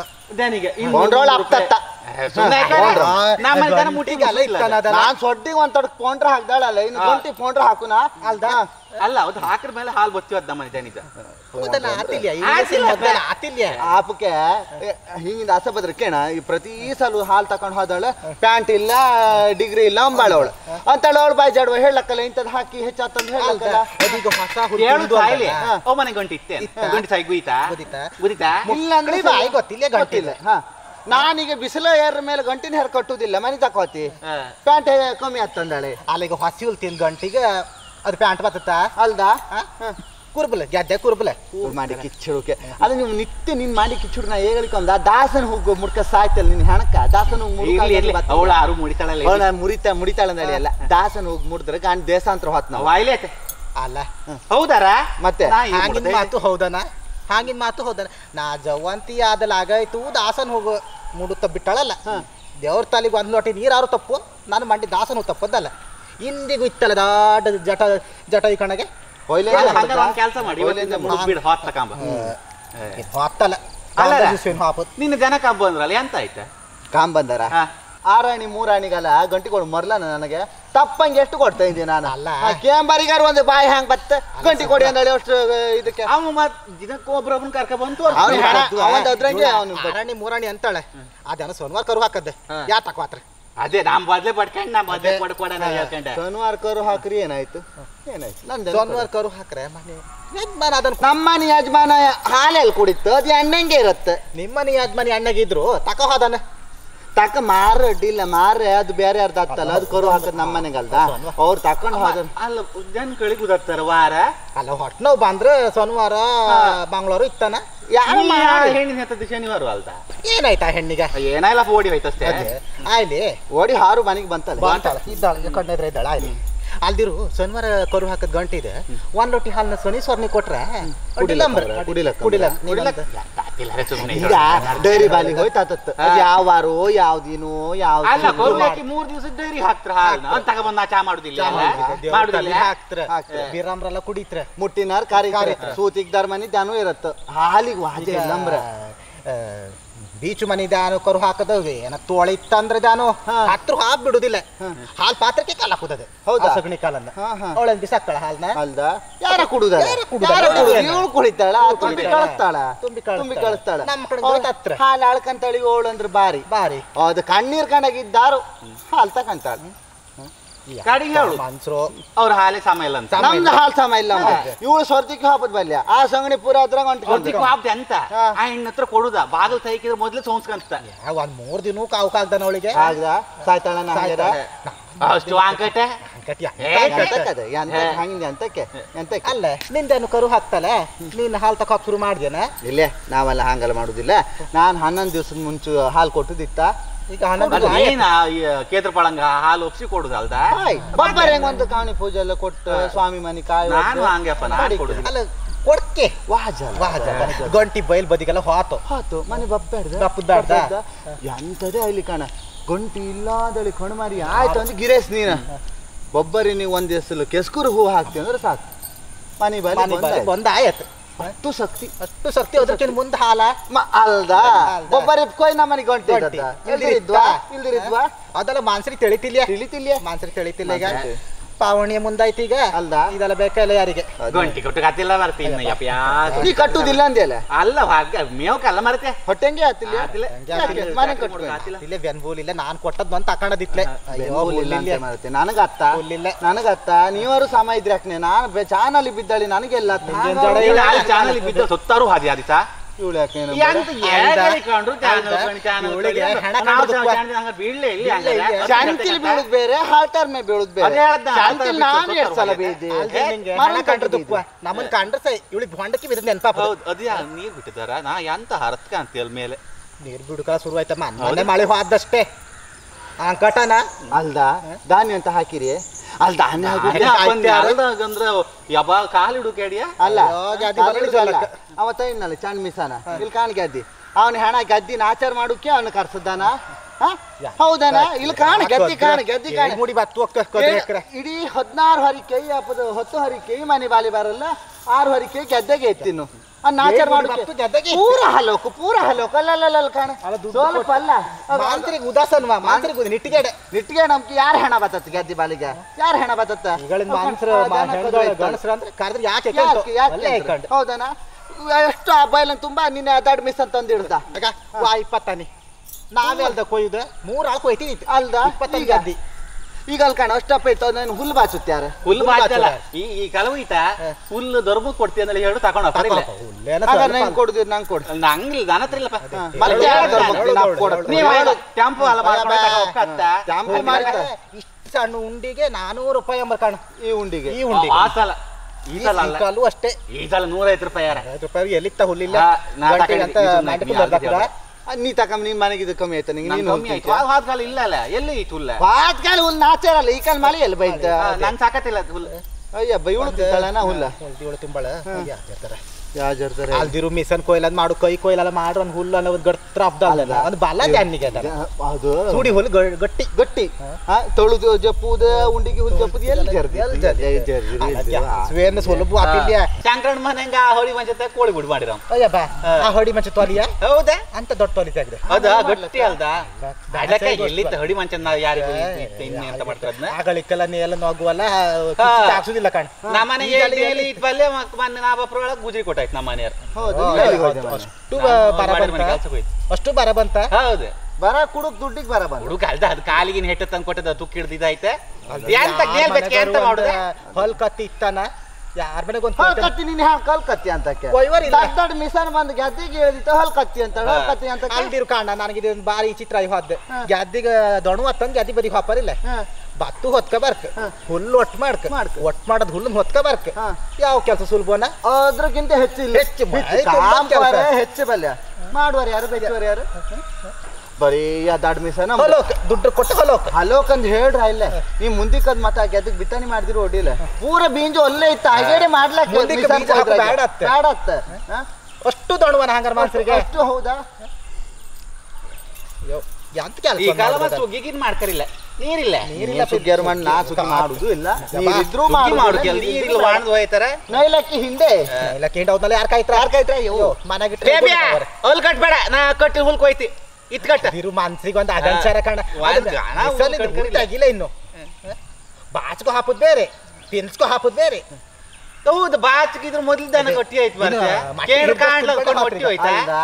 Speaker 2: ದನಿಗೆ
Speaker 1: ಪೌಂಡ್ರೊಳ್ ಅಪ್ತತ್ತ. ಪೌಂಡ್ರ.
Speaker 2: ನಮ್ಮಲ್ಲಿ ತನ ಮುಟ್ಟಿ
Speaker 3: ಗಂಟಿಗೆ ಅಲ್ಲ ಇತ್ತಾನ ಅದೆಲ್ಲ.
Speaker 1: ನಾನ್ ಸೊಡ್ಡಿಗೆ ಒಂದ್ ತೊಡಕ್ ಪೌಂಡ್ರ ಹಾಕ್ದಾಳಲ್ಲ ಇನ್ನು
Speaker 2: ಹಾ.
Speaker 1: ಗಂಟಿ ಪೌಂಡ್ರ ಹಾಕುನಾ
Speaker 3: ಅಲ್ದಾ
Speaker 2: ಅಲ್ಲ ಅದು ಹಾಕಿದ ಮೇಲೆ ಹಾಲು ಬತ್ತಿವದ್ ನಮ್ಮ ದನಿದ
Speaker 3: ಹೌದಲ್ಲ ಆತಿಲ್ಯ
Speaker 2: ಆತಿಲ್ಯ.
Speaker 3: ಮೊದಲ ಆತಿಲ್ಯ
Speaker 1: ಆಪಕ್ಕೆ ಹಿಂಗಿಂದ ಅಸಭದ್ರ ಕೇಣ ಈ ಪ್ರತಿ ಸಲ ಹಾಲು ತಕೊಂಡು ಹೋದವಳು ಪ್ಯಾಂಟ್ ಇಲ್ಲ ಡಿಗ್ರಿ ಇಲ್ಲ ಅಂಬಾಳವಳು ಅಂತೇಳಿ ಅವಳು ಬಾಯ್ ಜಾಡುವ ಹೇಳಕ್ಕಲ್ಲ ಇಂಥದ್ದು ಹಾಕಿ ಹೆಚ್ಚಾತಂದು ಹೇಳಕ್ಕಲ್ಲ
Speaker 3: ಅದೀಗ ಹೊಸ
Speaker 2: ಹೇಳು
Speaker 3: ಹುಡುಗ
Speaker 2: ಸಾಯ್ಲಿ
Speaker 1: ಹಾ.
Speaker 2: ಅವ್ ಮನೆ ಗಂಟು ಇತ್ತೆ ಗಂಟು ಸಾಯಿ ಗುಯ್ತಾ
Speaker 3: ಗುದೀತಾ?
Speaker 2: ಗುದಿತಾ
Speaker 1: ಇಲ್ಲ ಅಂದ್ರೆ
Speaker 3: ಮಕ್ಕಳಿಗೆ ಬಾಯಿ ಗೊತ್ತಿಲ್ಲ, ಗಂಟಿಲ್ಲ.
Speaker 1: ಹಾ ನಾನೀಗ ಬಿಸಿಲು ಏರ ಮೇಲೆ ಗಂಟಿನ ಹೆರ್ ಕಟ್ಟುದಿಲ್ಲ ಮನೆ ತಕೋತಿ
Speaker 2: ಹಾ.
Speaker 1: ಪ್ಯಾಂಟ್ ಕಮ್ಮಿ ಆತಂದಾಳೆ
Speaker 3: ಅಲ್ಲಿಗ ಹಸಿಲ್ ತಿಂದ್ ಗಂಟಿಗೆ ಅದು ಪ್ಯಾಂಟ್ ಬತ್ತತ್ತ
Speaker 1: ಅಲ್ದಾ
Speaker 3: ಕುರ್ಬಲ ಗೆದ್ದೆ ಕುರ್ಬಲ
Speaker 1: ಇವ್ಳ್ ಮಾಡಿ ಕಿಚ್ಚುಡುಕೆ ಅದು ನೀವು ನಿತ್ಯ ನೀನ್ ಮಾಡಿ ಕಿಚ್ಚುಡು ನಾ ಹೇಳಿಕೊಂಡ ದಾಸನ ಹೋಗೋ ಮುಡ್ಕ ಸಾಯ್ತಲ್ಲ ನಿನ್ ಹೆಣಕ ದಾಸನ ಹೋಗಿ
Speaker 2: ಇರ್ಲಿ ಇರ್ಲಿ ಅವಳು ಆರು ಮುಡಿತಾಳಲ್ಲ
Speaker 1: ಅವಳ ಮುರಿತಾ ಮುಡಿತಾಳಂದಳಿ ಅಲ್ಲ ದಾಸನ ಹೋಗಿ ಮುಡಿದ್ರೆ ಗಾಂಡ್ ದೇಶಾಂತರ ಹೊತ್ ನಾವು
Speaker 2: ವಾಯ್ಲೆ ಐತೆ
Speaker 3: ಅಲ್ಲ
Speaker 2: ಹೌದಾರ
Speaker 1: ಮತ್ತೆ?
Speaker 2: ನಾ ಈಗ
Speaker 3: ಹಾಗಿನ
Speaker 2: ಮುಡ್ದೆ.
Speaker 3: ಮಾತು ಹೌದನ ಹಾಗಿನ ಮಾತು ಹೌದನ ನಾ ಜವಂತಿ ಆದಲ್ಲ ಆಗಾಯ್ತು ದಾಸನ್ ಹೋಗು ಮುಡುತ್ತ ಬಿಟ್ಟಾಳಲ್ಲ ದೇವ್ರ ತಾಲಿಗೆ ಒಂದ್ ಲೋಟಿ ನೀರಾರು ತಪ್ಪು ನಾನು ಮಾಡಿ ದಾಸನು ತಪ್ಪದ್ದಲ್ಲ ಇಂದಿಗೂ ಇತ್ತಲ್ಲ ದಾಟ ಜಟ ಜಟ ಈ ಕಣಗೆ
Speaker 1: ಹೊಯ್ಲೆ
Speaker 2: ಅಲ್ಲ,
Speaker 1: ಇಲ್ಲ
Speaker 2: ಹಂಗಾರೆ
Speaker 1: ಬರ್ತಾ?
Speaker 2: ಒಂದ್ ಕೆಲಸ ಮಾಡಿ ಇವತ್ತಿಂದ ಮುಡುಕ್ ಬಿಡು ಹಾತ್ ತಕೊಂಬ
Speaker 3: ಹೊತ್ತಲ್ಲ
Speaker 2: ಅಲ್ಲ.
Speaker 3: ಹಾಪತ್
Speaker 2: ನಿನ್ನ ಜನ ಕಬ್ಬು ಅಂದ್ರಲ್ಲ ಎಂತ ಆಯ್ತಾ
Speaker 1: ಕಾಮ್ ಬಂದಾರ
Speaker 2: ಹಾ.
Speaker 1: ಆರಾಣಿ ಮೂರಾಣಿಗಲ್ಲ ಗಂಟಿಗಳು ಮರ್ಲ ನನಗೆ ತಪ್ಪಂಗೆ ಎಷ್ಟು ಕೊಡ್ತಾ ಇದ್ದೀನಿ ನಾನು
Speaker 3: ಅಲ್ಲ.
Speaker 1: ಕೇಂಬರಿಗಾರ ಒಂದು ಬಾಯಿ ಹ್ಯಾಂಗ್ ಬತ್ತ ಗಂಟಿ ಕೊಡಿ ಅಂದಳಿ ಅಷ್ಟು ಇದಕ್ಕೆ
Speaker 2: ಅವ ಮತ್ ದಿನಕ್ಕೆ ಒಬ್ರೊಬ್ಬನ ಕರ್ಕ ಬಂತು
Speaker 1: ಅವ್ನು ಹೆಣ ಅವಂದ್ ಅದ್ರಂಗೆ ಅವ್ನು ಬ-
Speaker 3: ರಾಣಿ ಮೂರಾಣಿ ಅಂತಾಳೆ ಅದೇನೋ ಸೋಮವಾರ ಕರು ಹಾಕದ್ದೆ
Speaker 2: ಹಾ.
Speaker 3: ಯಾ ತಕ್ವಾತ್ರ
Speaker 2: ಅದೇ ನಮ್ ಬದ್ಲೆ ಪಡ್ಕೊಂಡ್ ನಾ ಬದ್ಲೆ ಪಡ್ಕೊಡ ಹೇಳ್ಕೊಂಡೆ
Speaker 1: ಶನಿವಾರ ಕರು ಹಾಕ್ರಿ ಏನಾಯ್ತು ಏನಾಯ್ತು ನಂದು
Speaker 3: ಸೋಮವಾರ ಕರು ಹಾಕ್ರೆ ಮನೆ ಯಜಮಾನ ಅದನ್ನ
Speaker 1: ನಮ್ಮನೆ ಯಜಮಾನ ಹಾಲೆಲ್ಲಿ ಕುಡಿತು ಅದು ಎಣ್ಣಂಗೆ ಇರುತ್ತೆ
Speaker 3: ನಿಮ್ಮನೆ ಯಜಮಾನಿ ಅಣ್ಣಗಿದ್ರು ತಕ ಹೋದನ
Speaker 1: ತಕ ಮಾರ ಅಡ್ಡಿಲ್ಲ ಮಾರ ಅದು ಬೇರೆ ಯಾರ್ದು ಆಗ್ತಲ್ಲ ಅದು ಕರು ಹಾಕದ್ ನಮ್ಮ ಮನೆಗಲ್ದ ಅವ್ರು ತಕೊಂಡ್ ಹೋದ
Speaker 2: ಅಲ್ಲ ಜನ ಕಳಿ ಕುದರ್ತಾರ ವಾರ
Speaker 3: ಅಲ್ಲ ಹೊಟ್ಟೆ ನೋವು ಬಂದ್ರೆ ಶನಿವಾರ ಮಂಗಳವಾರ ಇತ್ತಾನ
Speaker 1: ಯಾರು ಮಾಡಿ
Speaker 2: ಹೆಣ್ಣಿನ ಹೆತ್ತದ್ದು ಶನಿವಾರ ಅಲ್ದ
Speaker 3: ಏನಾಯ್ತಾ ಹೆಣ್ಣಿಗೆ
Speaker 2: ಏನಾಯ್ಲ ಓಡಿ ಹೋಯ್ತಷ್ಟೇ
Speaker 3: ಅದೇ ಆಯ್ಲಿ
Speaker 1: ಓಡಿ ಹಾರು ಮನೆಗೆ ಬಂತಲ್ಲ
Speaker 3: ಬಾಂತಾಳ ಇದ್ದಾಳ ಕಣ್ಣೆದ್ರೆ ಇದ್ದಾಳ ಆಯ್ಲಿ ಅಲ್ದಿರು ಶನಿವಾರ ಕರು ಹಾಕದ್ ಗಂಟೆ ಇದೆ ಒಂದ್ ಲೊಟ್ಟಿ ಹಾಲ್ನ ಸೊನಿ ಸೊರ್ನಿ ಕೊಟ್ರೆ
Speaker 1: ಕುಡಿಲಕ್ಕ ಕುಡಿಲಕ್ಕ
Speaker 3: ಕುಡಿಲಕ್
Speaker 2: ಕುಡಿಲಕ್ ಗೊತ್ತಿಲ್ಲ ಸುಮ್ಮನೆ
Speaker 1: ಈಗ ಡೈರಿ ಬಾಲಿಗೆ ಹೋಯ್ತಾತತ್ ಅದು ಯಾವ ವಾರೋ ಯಾವ ದಿನೋ ಯಾವ
Speaker 2: ಅಲ್ಲ
Speaker 1: ತಿಂಗ್ಳು
Speaker 2: ಕೊಬ್ಬರಿ
Speaker 1: ಮಾಡಿ-
Speaker 2: ಹಾಕಿ ಮೂರ್ ದಿವಸ ಡೈರಿ ಹಾಕ್ತಾರ ಹಾಲ್ನ ಅಂತ ತಗೊಂಡ್ ನಾ ಚಾ ಮಾಡುದಿಲ್ಲ ಮಾಡುದಿಲ್ಲ
Speaker 3: ಹಾಕ್ತ್ರ
Speaker 1: ಹಾಕ್ತಾರೆ.
Speaker 3: ಬೀರಾಮ್ರೆಲ್ಲ ಕುಡಿತ್ರ
Speaker 1: ಮುಟ್ಟಿನಾರ್ ಕಾರಿ ಸೂತಿಗ್ದಾರ್ ಮನಿ ದಾನು ಇರತ್ತ ಹಾಲಿಗೆ ವಾಜೆ ಇಲ್ಲಂಬ್ರ
Speaker 3: ಬೀಚು ಮನಿ ದಾನು ಕರು ಹಾಕದ ಏನ ತೋಳಿ ಇತ್ತಂದ್ರೆ ದಾನು ಹತ್ರ ಹಾಕ್ ಬಿಡುದಿಲ್ಲ ಹಾಲ್ ಪಾತ್ರಕ್ಕೆ ಕಾಲ ಹಾಕುದದೆ
Speaker 1: ಹೌದಾ?
Speaker 3: ಆ ಸಗಣಿ ಕಾಲನ್ನ
Speaker 1: ಹಾ, ಹಾ.
Speaker 3: ಅವಳನ್ ಬಿಸಾಕ್ತಾಳ ಹಾಲ್ನ
Speaker 1: ಅಲ್ದ ಯಾರ ಕುಡುದ
Speaker 3: ಯಾರ ಕುಡುದಾರ?
Speaker 1: ಇವಳು ಕುಡಿತಾಳ ಆ ತುಂಬಿ
Speaker 3: ಕುಡಿತಾಳ.
Speaker 1: ಕಳಿಸ್ತಾಳ
Speaker 3: ತುಂಬಿ ಕಳಿಸ್ತಾಳ.
Speaker 1: ತುಂಬಿ ಕಳಿಸ್ತಾಳ
Speaker 3: ನಮ್ಮ ಕಡೆ ಹೋಯ್ತ್ ಹತ್ರ.
Speaker 1: ಹಾಲು ಅಳ್ಕಂತಾಳಿ ಅವಳು ಅಂದ್ರೆ ಬಾರಿ
Speaker 3: ಬಾರಿ
Speaker 1: ಅದು ಕಣ್ಣೀರ್ ಕಣಗಿದ್ದಾರು ಹಾಲು ತಕಂತಾಳ
Speaker 2: ಕಡಿಗೆ ಹೇಳು
Speaker 3: ಮನ್ಸರು
Speaker 2: ಅವ್ರ ಹಾಲೆ ಸಮಯ ಇಲ್ಲ ಅಂತ
Speaker 1: ನಮ್ದು ಹಾಲು ಸಮ ಇಲ್ಲ ಇವಳು ಸ್ವರ್ತಿಗೆ ಹಾಪದ್ ಬಲ್ಯ ಆ ಸಂಗಣಿ ಪೂರ ಅದ್ರಾಗ
Speaker 2: ಹೊತ್ತಿಗೆ
Speaker 1: ಅಂಟ್ಕೊಂಡು
Speaker 2: ಹಾಪ್ದೆ ಅಂತ
Speaker 1: ಹಾ.
Speaker 2: ಆ ಹೆಣ್ಣ ಹತ್ರ ಕೊಡುದ ಬಾಗಿಲು ತೈಕಿದ್ರೆ ಮೊದ್ಲು ಸೋನ್ಸ್ಕಂತ
Speaker 3: ಒಂದ್ ಮೂರ್ ದಿನ ಕಾವು ಕಾಗ್ದಾನ ಅವಳಿಗೆ
Speaker 1: ಆಗ್ದ ಸಾಯ್ತಾಳ ನಂಗೆರ
Speaker 2: ಅಷ್ಟು ವಾಂಕಟೆ
Speaker 1: ಹಂಗೆ ಅಂತಕ್ಕೆ ಎಂತಕ್ಕೆ
Speaker 3: ಅಲ್ಲ ನಿಂದೇನು ಕರು ಹಾಕ್ತಲ್ಲ ನೀನ್ ಹಾಲ್ ತಕೋಕ್ ಶುರು ಮಾಡ್ದೇನ
Speaker 1: ಇಲ್ಲೇ ನಾವೆಲ್ಲ ಹಂಗೆಲ್ಲ ಮಾಡುದಿಲ್ಲ ನಾನು ಹನ್ನೊಂದು ದಿವಸದ ಮುಂಚೆ ಹಾಲು ಕೊಟ್ಟದಿತ್ತ
Speaker 3: ಈಗ ಹನ್ನೊಂದು
Speaker 2: ಅದು
Speaker 3: ಆಯ್ತು.
Speaker 2: ಏನ ಕೇದ್ರ ಪಳಂಗ ಹಾಲು ಒಪ್ಸಿ ಕೊಡುದ ಅಲ್ದ
Speaker 1: ಬಬ್ಬರ್ ಹೆಂಗ್ ಒಂದು ಕಾವಣಿ ಪೂಜೆ ಎಲ್ಲ ಕೊಟ್ಟು ಸ್ವಾಮಿ ಮನಿ ಕಾಯಿ
Speaker 2: ನಾನು ಹಂಗಪ್ಪ ನಾನು ಕೊಡುದಿಲ್ಲ
Speaker 3: ಅಲ್ಲ ಕೊಡ್ಕೆ
Speaker 1: ವಾಜ
Speaker 3: ವಾಜ ಗಂಟಿ ಬೈಲ್ ಬದಿಗೆಲ್ಲ ಹೋತು
Speaker 1: ಹಾತು ಮನೆ ಬಬ್ಬೆಡ್ದ
Speaker 3: ಬಪ್ಪದ್ದಾಡ್ದ?
Speaker 1: ಎಂತದೇ ಅಲ್ಲಿ ಕಣ ಗಂಟಿ ಇಲ್ಲಾದಳಿ ಕಣ್ ಮಾರಿ ಆಯ್ತು ಅಂದ್ರೆ ಗಿರೇಸ್ ನೀನ ಬೊಬ್ಬರಿ ನೀವು ಒಂದ್ ದಿವಸ ಕೆಸ್ಕೂರು ಹೂ ಹಾಕ್ತಿ ಅಂದ್ರೆ ಸಾಕು ಮನೆ ಬಲಿ
Speaker 3: ಮನೆ ಬಾರಿ
Speaker 1: ಬಂದಾಯ್ತು.
Speaker 3: ಬಂದ ಆಯತ್
Speaker 1: ಅಷ್ಟು ಶಕ್ತಿ
Speaker 3: ಅಷ್ಟು ಶಕ್ತಿ ಅದಕ್ಕಿಂತ ಮುಂದೆ ಹಾಲ
Speaker 1: ಮ- ಅಲ್ದ
Speaker 3: ಅಲ್ದ?
Speaker 1: ಬೊಬ್ಬರಿ ಕೊಯ್ ನಮ್ಮ ಮನೆ ಗಂಟಿ
Speaker 3: ಗಂಟಿ.
Speaker 1: ಇಲ್ದಿರಿದ್ವಾ ಇಲ್ದಿರಿದ್ವಾ
Speaker 3: ಅದೆಲ್ಲ ಮಾನ್ಸರಿ ತಿಳಿತಿಲ್ಲ
Speaker 1: ತಿಳಿತಿಲ್ಯ
Speaker 3: ಮಾನ್ಸರಿ ತಿಳಿತಿಲ್ಲ ಈಗ
Speaker 1: ಮಾನ್ಸರಿ.
Speaker 3: ಪಾವಣಿಯ ಮುಂದಾಯ್ತು ಈಗ
Speaker 1: ಅಲ್ದ?
Speaker 3: ಇದೆಲ್ಲ ಬೇಕಲ್ಲ ಯಾರಿಗೆ
Speaker 2: ಗಂಟಿ ಕೊಟ್ಟು ಕತ್ತಿಲ್ಲ ಬರ್ತೀನಿ ಯಪ್ಪ ಯಾಕೆ
Speaker 1: ನೀ ಕಟ್ಟುದಿಲ್ಲ ಅಂದ್ಯಲ್ಲ
Speaker 2: ಅಲ್ಲ ಹಾಗ ಮೇವಕ್ಕಲ್ಲ ಮರತೆ
Speaker 1: ಹೊಟ್ಟೆಂಗೆ ಆತಿಲ್ಲ
Speaker 2: ಆತಿಲ್ಲ.
Speaker 1: ಯಾಕೆ? ಮನೆ ಕಟ್ಕೊ
Speaker 3: ಇಲ್ಲೇ ಬೆನ್ಬೂಲಿಲ್ಲ ನಾನ್ ಕೊಟ್ಟದ್ ಬಂದ್ ತಕೊಂಡದಿತ್ಲೆ ಅಯ್ಯೋ
Speaker 1: ಬೆಂಬಲಿಲ್ಲ ಅಂತ ಮಾಡುತ್ತೆ ನನಗತ್ತ
Speaker 3: ಹುಲ್ಲಿಲ್ಲ.
Speaker 1: ನನಗತ್ತ ನೀವರು ಸಮ ಇದ್ರೆ ಯಾಕೆ ನಾನು ಬೆ- ಚಾನಲ್ಲಿ ಬಿದ್ದಾಳಿ ನನಗೆಲ್ಲ
Speaker 3: ನಿಂಗೇನ್ ಜಡ
Speaker 2: ನೀನು ಆ ಚಾನಲ್ ಬಿದ್ದು ಸೊತ್ತಾರು ಹಾದಿ ಆದಿತಾ
Speaker 1: ಇವಳು ಯಾಕೆ ಏನು
Speaker 2: ಎಂತ ಏನ್ ಕಂಡ್ರು ಚಾನಲ್ ಕಣಿ ಚಾನಲ್
Speaker 3: ಇವಳಿಗೆ ಹೆಣ
Speaker 2: ನಾವು
Speaker 3: ಕಂಡ್ರು
Speaker 2: ಚಾನಲ್ ಹಂಗ ಬೀಳ್ಲೇ ಇಲ್ಲಿ ಹಂಗಾರೆ.
Speaker 1: ಶಾಂತಿಲ್ ಬೀಳುದ್ ಬೇರೆ ಹಾಲ್ಟರ್ ಮೇ ಬೀಳುದ್ ಬೇರೆ
Speaker 2: ಅದೇ ಹೇಳ್ದ,
Speaker 1: ಶಾಂತಿಲ್
Speaker 2: ಹಾಲ್ಟರ್
Speaker 1: ನಾನು
Speaker 2: ಬಿಟ್ಟು
Speaker 1: ಎರಡ್ ಸಲ
Speaker 2: ಸತ್ತೋರು
Speaker 1: ಬೀಳ್ದೆ
Speaker 3: ಅಲ್ದೆ ನಿಂಗೆ
Speaker 1: ಮರನ್
Speaker 3: ಹೆಣ ಕಂಡ್ರೆ
Speaker 1: ಕಟ್ಟಿದ್ದು.
Speaker 3: ದುಃಖ ನಮ್ಮನ್ ಕಂಡ್ರೆ ಸೈ ಇವಳಿಗೆ ಹೊಂಡಕ್ಕೆ ಬಿದ್ದ ನೆನಪಾಪ
Speaker 2: ಹೌದು ಅದೇ ಆ ನೀರ್ ಬಿಟ್ಟಿದಾರ ನಾ ಎಂತ ಹರತ್ಕ ಅಂತ ಮೇಲೆ
Speaker 3: ನೀರ್ ಬಿಡುಕ ಶುರು ಆಯ್ತ ಮೊನ್ನೆ ಮಳೆ ಹೋದಷ್ಟೇ ಅಂಕಟನ
Speaker 1: ಅಲ್ದ ಧಾನ್ಯ ಅಂತ ಹಾಕಿರಿ ಅಲ್ ಧಾನ್ಯ ಹಾಕುದು
Speaker 2: ಅಂದ್ರ ಯಬ್ಬ ಕಾಲು ಹಿಡು ಕೇಡಿಯ
Speaker 1: ಅಲ್ಲ
Speaker 3: ಅಯ್ಯೋ, ಗಾದಿ
Speaker 1: ಕಾಲ್
Speaker 3: ಬರಲಿ
Speaker 1: ಹಿಡ್ದು ಅಲ್ಲ.
Speaker 3: ಜೋಲಕ್ಕ.
Speaker 1: ಅವತ್ತ ಇನ್ನಲ್ಲ ಚಂಡ್ ಮಿಸಾನ ಇಲ್ಲಿ ಕಾಣಿಗೆ ಅದ್ದಿ ಅವನ ಹೆಣ ಗದ್ದಿನ ಆಚಾರ ಮಾಡೋಕೆ ಅವನ ಕರ್ಸದ್ದಾನ ಹ? ಹೌದಾನ ಇಲ್ಲಿ ಕಾಣ ಗದ್ದಿ ಕಾಣ ಗದ್ದಿ ಕಾಣ
Speaker 3: ಮುಡಿ ಬತ್ತು ಒಕ್ಕ ಕದ್ರೆ ಎಕ್ರೆ.
Speaker 1: ಇಡೀ ಹದಿನಾರು ಹರಿಕೆ ಅಪ್ಪದು ಹತ್ತು ಹರಿಕೆ ಮನೆ ಬಾಲಿ ಬರಲ್ಲ ಆರು ಹರಿಕೆ ಗೆದ್ದೆಗೆ ಎತ್ತಿನ್ನು ಅನ್ನ ಆಚಾರ
Speaker 3: ಏಳು
Speaker 1: ಮಾಡೋಕೆ
Speaker 3: ಬತ್ತು ಗೆದ್ದೆಗೆ ಎತ್ತಿ.
Speaker 1: ಪೂರ ಹಲೋಕು ಪೂರ ಹಲೋಕು ಅಲ್ಲಲ್ಲ ಕಾಣ
Speaker 3: ಅಲ್ಲ, ದುಡ್ಡು
Speaker 1: ಸ್ವಲ್ಪ ಅಲ್ಲ
Speaker 3: ಮಾಂತ್ರಿಕ ಉದಾಸನ್ವಾ ಮಾಂತ್ರಿಕ ಉದ ನಿಟ್ಟಿಗೆಡೆ
Speaker 1: ನಿಟ್ಟಿಗೆ ನಮ್ಗೆ ಯಾರ ಹೆಣ ಬತ್ತತ್ ಗೆದ್ದಿ ಬಾಲಿಗೆ ಯಾರ ಹೆಣ ಬತ್ತತ್ತ
Speaker 3: ಈಗಳಿಂದ ಮಾಂಸ್ರ ಗಣಸ್ರ ಅಂದ್ರೆ ಕರೆದ್ರೆ ಯಾಕೆ
Speaker 1: ಯಾಕೆ ಯಾಕೆ
Speaker 3: ಅಲ್ಲೇ
Speaker 1: ಅಂತ?
Speaker 3: ಕಂಡು
Speaker 1: ಹೌದನ ಎಷ್ಟು ಆ ಬೈಲನ್ ತುಂಬಾ ನಿನ್ನೆ ದಡ್ ಮಿಸ್ ಅಂತ ತಂದಿಡ್ದ
Speaker 3: ಆಗ ವಾ ಇಪ್ಪತ್ತಾನಿ ನಾವೇ ಅಲ್ದ ಕೊಯ್ಯುದ ಮೂರ್ ಆಳ್ ಕೊಯ್ತೀವಿ
Speaker 1: ಅಲ್ದ
Speaker 3: ಇಪ್ಪತ್ತೊಂದು
Speaker 1: ಈಗ-
Speaker 3: ಗದ್ದಿ
Speaker 1: ಈಗ ಅಲ್ಲಿ ಕಾಣ ಅಷ್ಟಪ್ಪ ಇತ್ತು ನಾನು ಹುಲ್ಲು ಬಾಚುತ್ತೆ ಯಾರು
Speaker 2: ಹುಲ್ಲು ಬಾಚಲ್ಲ ಈ ಈ ಕೆಲವು ಈತ ಹುಲ್ಲು ದೊರಬು ಕೊಡ್ತೀನಿ ಅಂದ್ರೆ ಹೇಳು ತಗೊಂಡ
Speaker 3: ಹುಲ್ಲೇನ
Speaker 1: ಹಾಗಾದ್ರೆ
Speaker 3: ಸ್ವಲ್ಪ
Speaker 1: ನಂಗೆ ಕೊಡುದು ನಂಗೆ ಕೊಡು
Speaker 2: ನಂಗಿಲ್ಲ ನನ್ನ ಹತ್ರ ಇಲ್ಲಪ್ಪ
Speaker 1: ಮತ್ತೆ ಯಾರು ಧರ್ಮಕ್ಕೆ ನಾವು ಕೊಡೋದು?
Speaker 2: ನೀವು
Speaker 1: ಹೇಳು.
Speaker 2: ಟ್ಯಾಂಪು ಅಲ್ಲ ಮಾಡ್ಕೊಂಡು ತಗೋ ಹೋಗ್ಕತ್ತ.
Speaker 1: ಚಾಂಪು
Speaker 3: ಅಲ್ಲ,
Speaker 1: ಮಾರಿತ
Speaker 3: ಇಷ್ಟು ಸಣ್ಣ ಉಂಡಿಗೆ ನಾನೂರು ರೂಪಾಯಿ ಅಂಬರ್ ಕಾಣು
Speaker 1: ಈ ಉಂಡಿಗೆ
Speaker 3: ಈ ಉಂಡಿ
Speaker 2: ಆ ಸಲ ಈ ಸಲ ಅಲ್ಲ
Speaker 3: ಕಾಲು ಅಷ್ಟೇ
Speaker 2: ಈ ಸಲ ನೂರೈವತ್ತು ರೂಪಾಯಿ ಯಾರ
Speaker 3: ಐದು ರೂಪಾಯಿ ಎಲ್ಲಿತ್ತ ಹುಲ್ಲಿಲ್ಲ
Speaker 2: ಹಾ, ನಾ
Speaker 3: ಗಂಟೆಗೆ ಅಂತ
Speaker 2: ತಗೊಂಡಿದ್ದು,
Speaker 3: ನಾಟಕ
Speaker 2: ಇದು
Speaker 3: ಬರ್ದಾಕ್ರ.
Speaker 2: ಯಾವ್ದು?
Speaker 1: ನೀ ತಕೊಂಡ್ ನಿನ್ ಮನೆಗೆ ಇದು ಕಮ್ಮಿ ಆಯ್ತು ನಿಂಗೆ
Speaker 2: ನಂಗ್
Speaker 1: ನೀನು
Speaker 2: ಕಮ್ಮಿ ಆಯ್ತು ಹಾದ್ ಕಾಲ ಇಲ್ಲ ಅಲ್ಲ ಎಲ್ಲಿ ಐತು ಹುಲ್ಲ
Speaker 1: ಬಾತ್ ಕಾಲ ಹುಲ್ಲು ನಾಚಾರಲ್ಲ ಈ ಕಾಲ ಮಳೆ ಎಲ್ಲಿ ಬೈತ
Speaker 2: ನಂಗೆ ಸಾಕತ್ತಿಲ್ಲ ಅದು ಹುಲ್ಲು
Speaker 1: ಅಯ್ಯ ಬೈ ಉಳ್ತಿದ್ದಾಳನ ಹುಲ್ಲ
Speaker 3: ಉಳ್ದಿ ಉಳು ತಿಂಬಳ ಯಾವ್ದಿರ್ತಾರೆ
Speaker 1: ಯಾವ ಜರ್ತಾರೆ
Speaker 3: ಅಲ್ದಿರು ಮಿಸನ್ ಕೊಯ್ಲದ್ ಮಾಡು ಕೈ ಕೊಯ್ಲೆಲ್ಲ ಮಾಡ್ರ ಒಂದು ಹುಲ್ಲು ಅನ್ನೋ ಒಂದು ಗಟ್ರ ಅಬ್ದಲ್ಲ ಒಂದು ಬಲ ಜಾನಿಗೆ ಅದ
Speaker 1: ಅದು
Speaker 3: ಸುಡಿ ಹುಲ್ಲು ಗ- ಗಟ್ಟಿ
Speaker 1: ಗಟ್ಟಿ ಆ, ತೊಳುದು ಜಪ್ಪುದ ಉಂಡಿಗೆ ಹುಲ್ ಜಪ್ಪುದು ಎಲ್ಲಿ ಜರ್ದಿ
Speaker 3: ಎಲ್ಲಿ ಜರ್ದಿ?
Speaker 1: ಏ, ಜರ್ದಿ, ಜರ್ದಿ.
Speaker 3: ಸ್ವೇನ್ ಸುಲಭ ಆತಿಲ್ಯ
Speaker 2: ಶಂಕರಣ್ಣ ಮನೆಂಗ ಆ ಹೋಳಿ ಮಂಚತ್ತ ಕೋಳಿ ಬಿಡ್ ಮಾಡಿರ
Speaker 3: ಅಯ್ಯ ಬಾ ಆ ಹೊಡಿ ಮಂಚ ತೊಲಿಯ
Speaker 2: ಹೌದಾ
Speaker 3: ಅಂತ ದೊಡ್ಡ ತೊಲಿ ತೆಗ್ದೆ
Speaker 2: ಅದ ಗಟ್ಟಿ ಅಲ್ದ ಅದಕ್ಕೆ ಎಲ್ಲಿತ್ತ ಹಡಿ ಮಂಚನ್ ನಾವು ಯಾರಿಗೂ ಇನ್ನೆ ಅಂತ ಮಾಡ್ತಾರೆ ಅದನ್ನ
Speaker 3: ಆಗಳಿಕ್ಕೆಲ್ಲ ನೀ ಎಲ್ಲ ನೋಗುವಲ್ಲ
Speaker 2: ಹಾ.
Speaker 3: ಹಾಕ್ಸುದಿಲ್ಲ ಕಣ್
Speaker 2: ನಮ್ಮ ಮನೆಗೆ ಡೈಲಿ ಇಟ್ ಬಲ್ಲೆ ಮೊನ್ನೆ ನಾ ಬಪ್ರೊಳಗೆ ಗುಜರಿ ಕೊಟ್ಟಾಯ್ತು ನಮ್ಮ ಮನೆಯವ್ರು
Speaker 1: ಹೌದು ನೀ ಎಲ್ಲಿಗೆ ಹೋದೆ ಮನೆ?
Speaker 3: ಅಷ್ಟು ಬರ ಬಂತ
Speaker 2: ಕೆಲ್ಸಕ್ಕೆ ಹೋಯ್ತು
Speaker 3: ಅಷ್ಟು ಬರ ಬಂತ
Speaker 2: ಹೌದು
Speaker 1: ಬರ ಕುಡುಕ್ ದುಡ್ಡಿಗೆ ಬರ ಬಂದು
Speaker 2: ಹುಡುಗ ಅಲ್ದ ಅದು ಕಾಲಿಗಿನ ಹೆಟ್ಟು ತಂದು ಕೊಟ್ಟದ ತುಕ್ಕು ಹಿಡ್ದಿದ್ದೈತೆ ಎಂತ ಕೇಳ್ಬೇಕು ಎಂತ ಮಾಡುದೆ
Speaker 3: ಹೊಲ್ ಕತ್ತಿ ಇತ್ತಾನ ಯಾರ ಮನೆಗೆ ಒಂದು
Speaker 1: ಹೊಲ್ ಕತ್ತಿ ನೀನ್ ಹ್ಯಾಂಗ ಕಲ್ ಕತ್ತಿ ಅಂತ
Speaker 3: ಕೊಯ್ವರ್ ಇಲ್ಲ.
Speaker 1: ದೊಡ್ಡ ದೊಡ್ಡ ಮಿಸನ್ ಬಂದು ಗೆದ್ದಿಗೆ ಹೇಳಿತ್ತು ಹೊಲ್ ಕತ್ತಿ ಅಂತ ಹೊಲ್ ಕತ್ತಿ ಅಂತ
Speaker 3: ಅಲ್ದಿರು ಕಾಣ ನನಗೆ ಇದೊಂದು ಬಾರಿ ಚಿತ್ರ ಹೋದೆ ಗೆದ್ದಿಗೆ ದೊಣ ಹತ್ತಂದ್ ಗೆದ್ದಿ ಬದಿ ಹಾಪರಿಲ್ಲ ಬತ್ತು ಹೊತ್ಕ ಬರ್ಕ ಹುಲ್ಲು ಒಟ್ಟು ಮಾಡ್ಕ
Speaker 1: ಮಾಡ್ಕ.
Speaker 3: ಒಟ್ಟು ಮಾಡೋದು ಹುಲ್ಲನ್ನ ಹೊತ್ಕ ಬರ್ಕ
Speaker 1: ಹಾ.
Speaker 3: ಯಾವ ಕೆಲಸ ಸುಲಭನ
Speaker 1: ಅದ್ರಕ್ಕಿಂತ ಹೆಚ್ಚಿಲ್ಲ
Speaker 3: ಹೆಚ್ಚು ಬಾಯಿ ತುಂಬ
Speaker 1: ಕಾಮ್
Speaker 3: ಕೆಲ್ಸ.
Speaker 1: ಪಾರೆ ಹೆಚ್ಚು ಬಲ್ಯ ಮಾಡುವರು ಯಾರು ಬೆಚ್ಚುವರು ಯಾರು ಬರೀ ಆ ದೊಡ್ಡ ಮಿಸನ
Speaker 3: ಹೊಲೋಕ್ ದುಡ್ಡು ಕೊಟ್ಟು ಹೊಲೋಕ್
Speaker 1: ಹಲೋಕಂದ್ ಹೇಳ್ರ ಇಲ್ಲ ನೀ ಮುಂದಿಕ್ಕದ್ ಮತ್ತ ಗೆದ್ದಕ್ ಬಿತ್ತನೆ ಮಾಡಿದಿರು ಹೊಡಿಲ್ಲ ಪೂರ ಬೀಂಜು ಅಲ್ಲೇ ಇತ್ತು ಹಾಗೇನೆ ಮಾಡ್ಲಕ್ಕ
Speaker 3: ಮುಂದಿಕ್ಕ
Speaker 1: ಮಿಸನ್
Speaker 3: ಬೀಜ ಹಾಕು
Speaker 1: ಕೊಯ್ದ್ರಾಗೆ.
Speaker 3: ಬ್ಯಾಡ ಅತ್ತೆ.
Speaker 1: ಬ್ಯಾಡ ಅತ್ತೆ. ಹಾ?
Speaker 3: ಅಷ್ಟು ದೊಣವನ ಹಂಗಾರ ಮನ್ಸರಿಗೆ
Speaker 1: ಅಷ್ಟು ಹೌದಾ
Speaker 3: ಎಂತ ಕೆಲಸ
Speaker 2: ಈ ಕಾಲ ಸುಗ್ಗಿಗಿನ್ ಮಾಡ್ಕರಿಲ್ಲ ನೀರಿಲ್ಲ
Speaker 3: ನೀರಿಲ್ಲ
Speaker 1: ಸುಗ್ಗಿಯರ್ ಮಣ್ಣು ನಾ ಸುದ್ದಿ ಮಾಡುದು ಇಲ್ಲ ನೀರಿದ್ರು
Speaker 2: ಸುಗ್ಗಿ ಮಾಡು ಕೆಲ
Speaker 1: ನೀರಿದ್ರು
Speaker 2: ನೀರಿಲ್ಲ ವಾಣ್ದು ಹೋಯ್ತಾರ
Speaker 1: ನೈಲಕ್ಕಿ ಹಿಂದೆ
Speaker 3: ಇಲ್ಲ ಕೇಂಡ ಹೋದ್ಮೇಲೆ ಯಾರು ಕಾಯ್ತಾರ
Speaker 1: ಯಾರ್ ಕಾಯ್ತ್ರ? ಅಯ್ಯೋ.
Speaker 3: ಮನೆಗೆ
Speaker 2: ಬೇಬಿಯ ಹುಲ್ ಕಟ್ಬೇಡ ನಾ ಕಟ್ಟಿ ಹುಲ್ ಕೊಯ್ತಿ ಇತ್ ಕಟ್ಟ
Speaker 3: ಇರು ಮನ್ಸಿಗೆ ಒಂದು ಅಗಂಚಾರ ಕಣ
Speaker 2: ಒಂದ್ ಗಾಣ ಹುಲ್ ಕಟ್ಕರಿಲ್ಲ.
Speaker 3: ಆಗಿಲ್ಲ ಇನ್ನು ಬಾಚ್ಕೋ ಹಾಪುದ್ ಬೇರೆ ತಿನ್ಸ್ಕೋ ಹಾಪುದ್ ಬೇರೆ
Speaker 2: ಹೌದು ಬಾಚಿಗಿದ್ರ ಮೊದ್ಲು ದನ ಕಟ್ಟಿ ಆಯ್ತು ಬರ್ತೆ
Speaker 3: ಇನ್ನು ಮಟ್ಟಿ
Speaker 2: ಕೇಂದ್ರ
Speaker 3: ಹಿಡ್ದು
Speaker 2: ಕಾಣ್ಲ
Speaker 3: ಕುತ್ಕೊಂಡು
Speaker 2: ಹೊಟ್ಟಿ ಹೋಯ್ತಾ
Speaker 1: ಅಲ್ದಾ?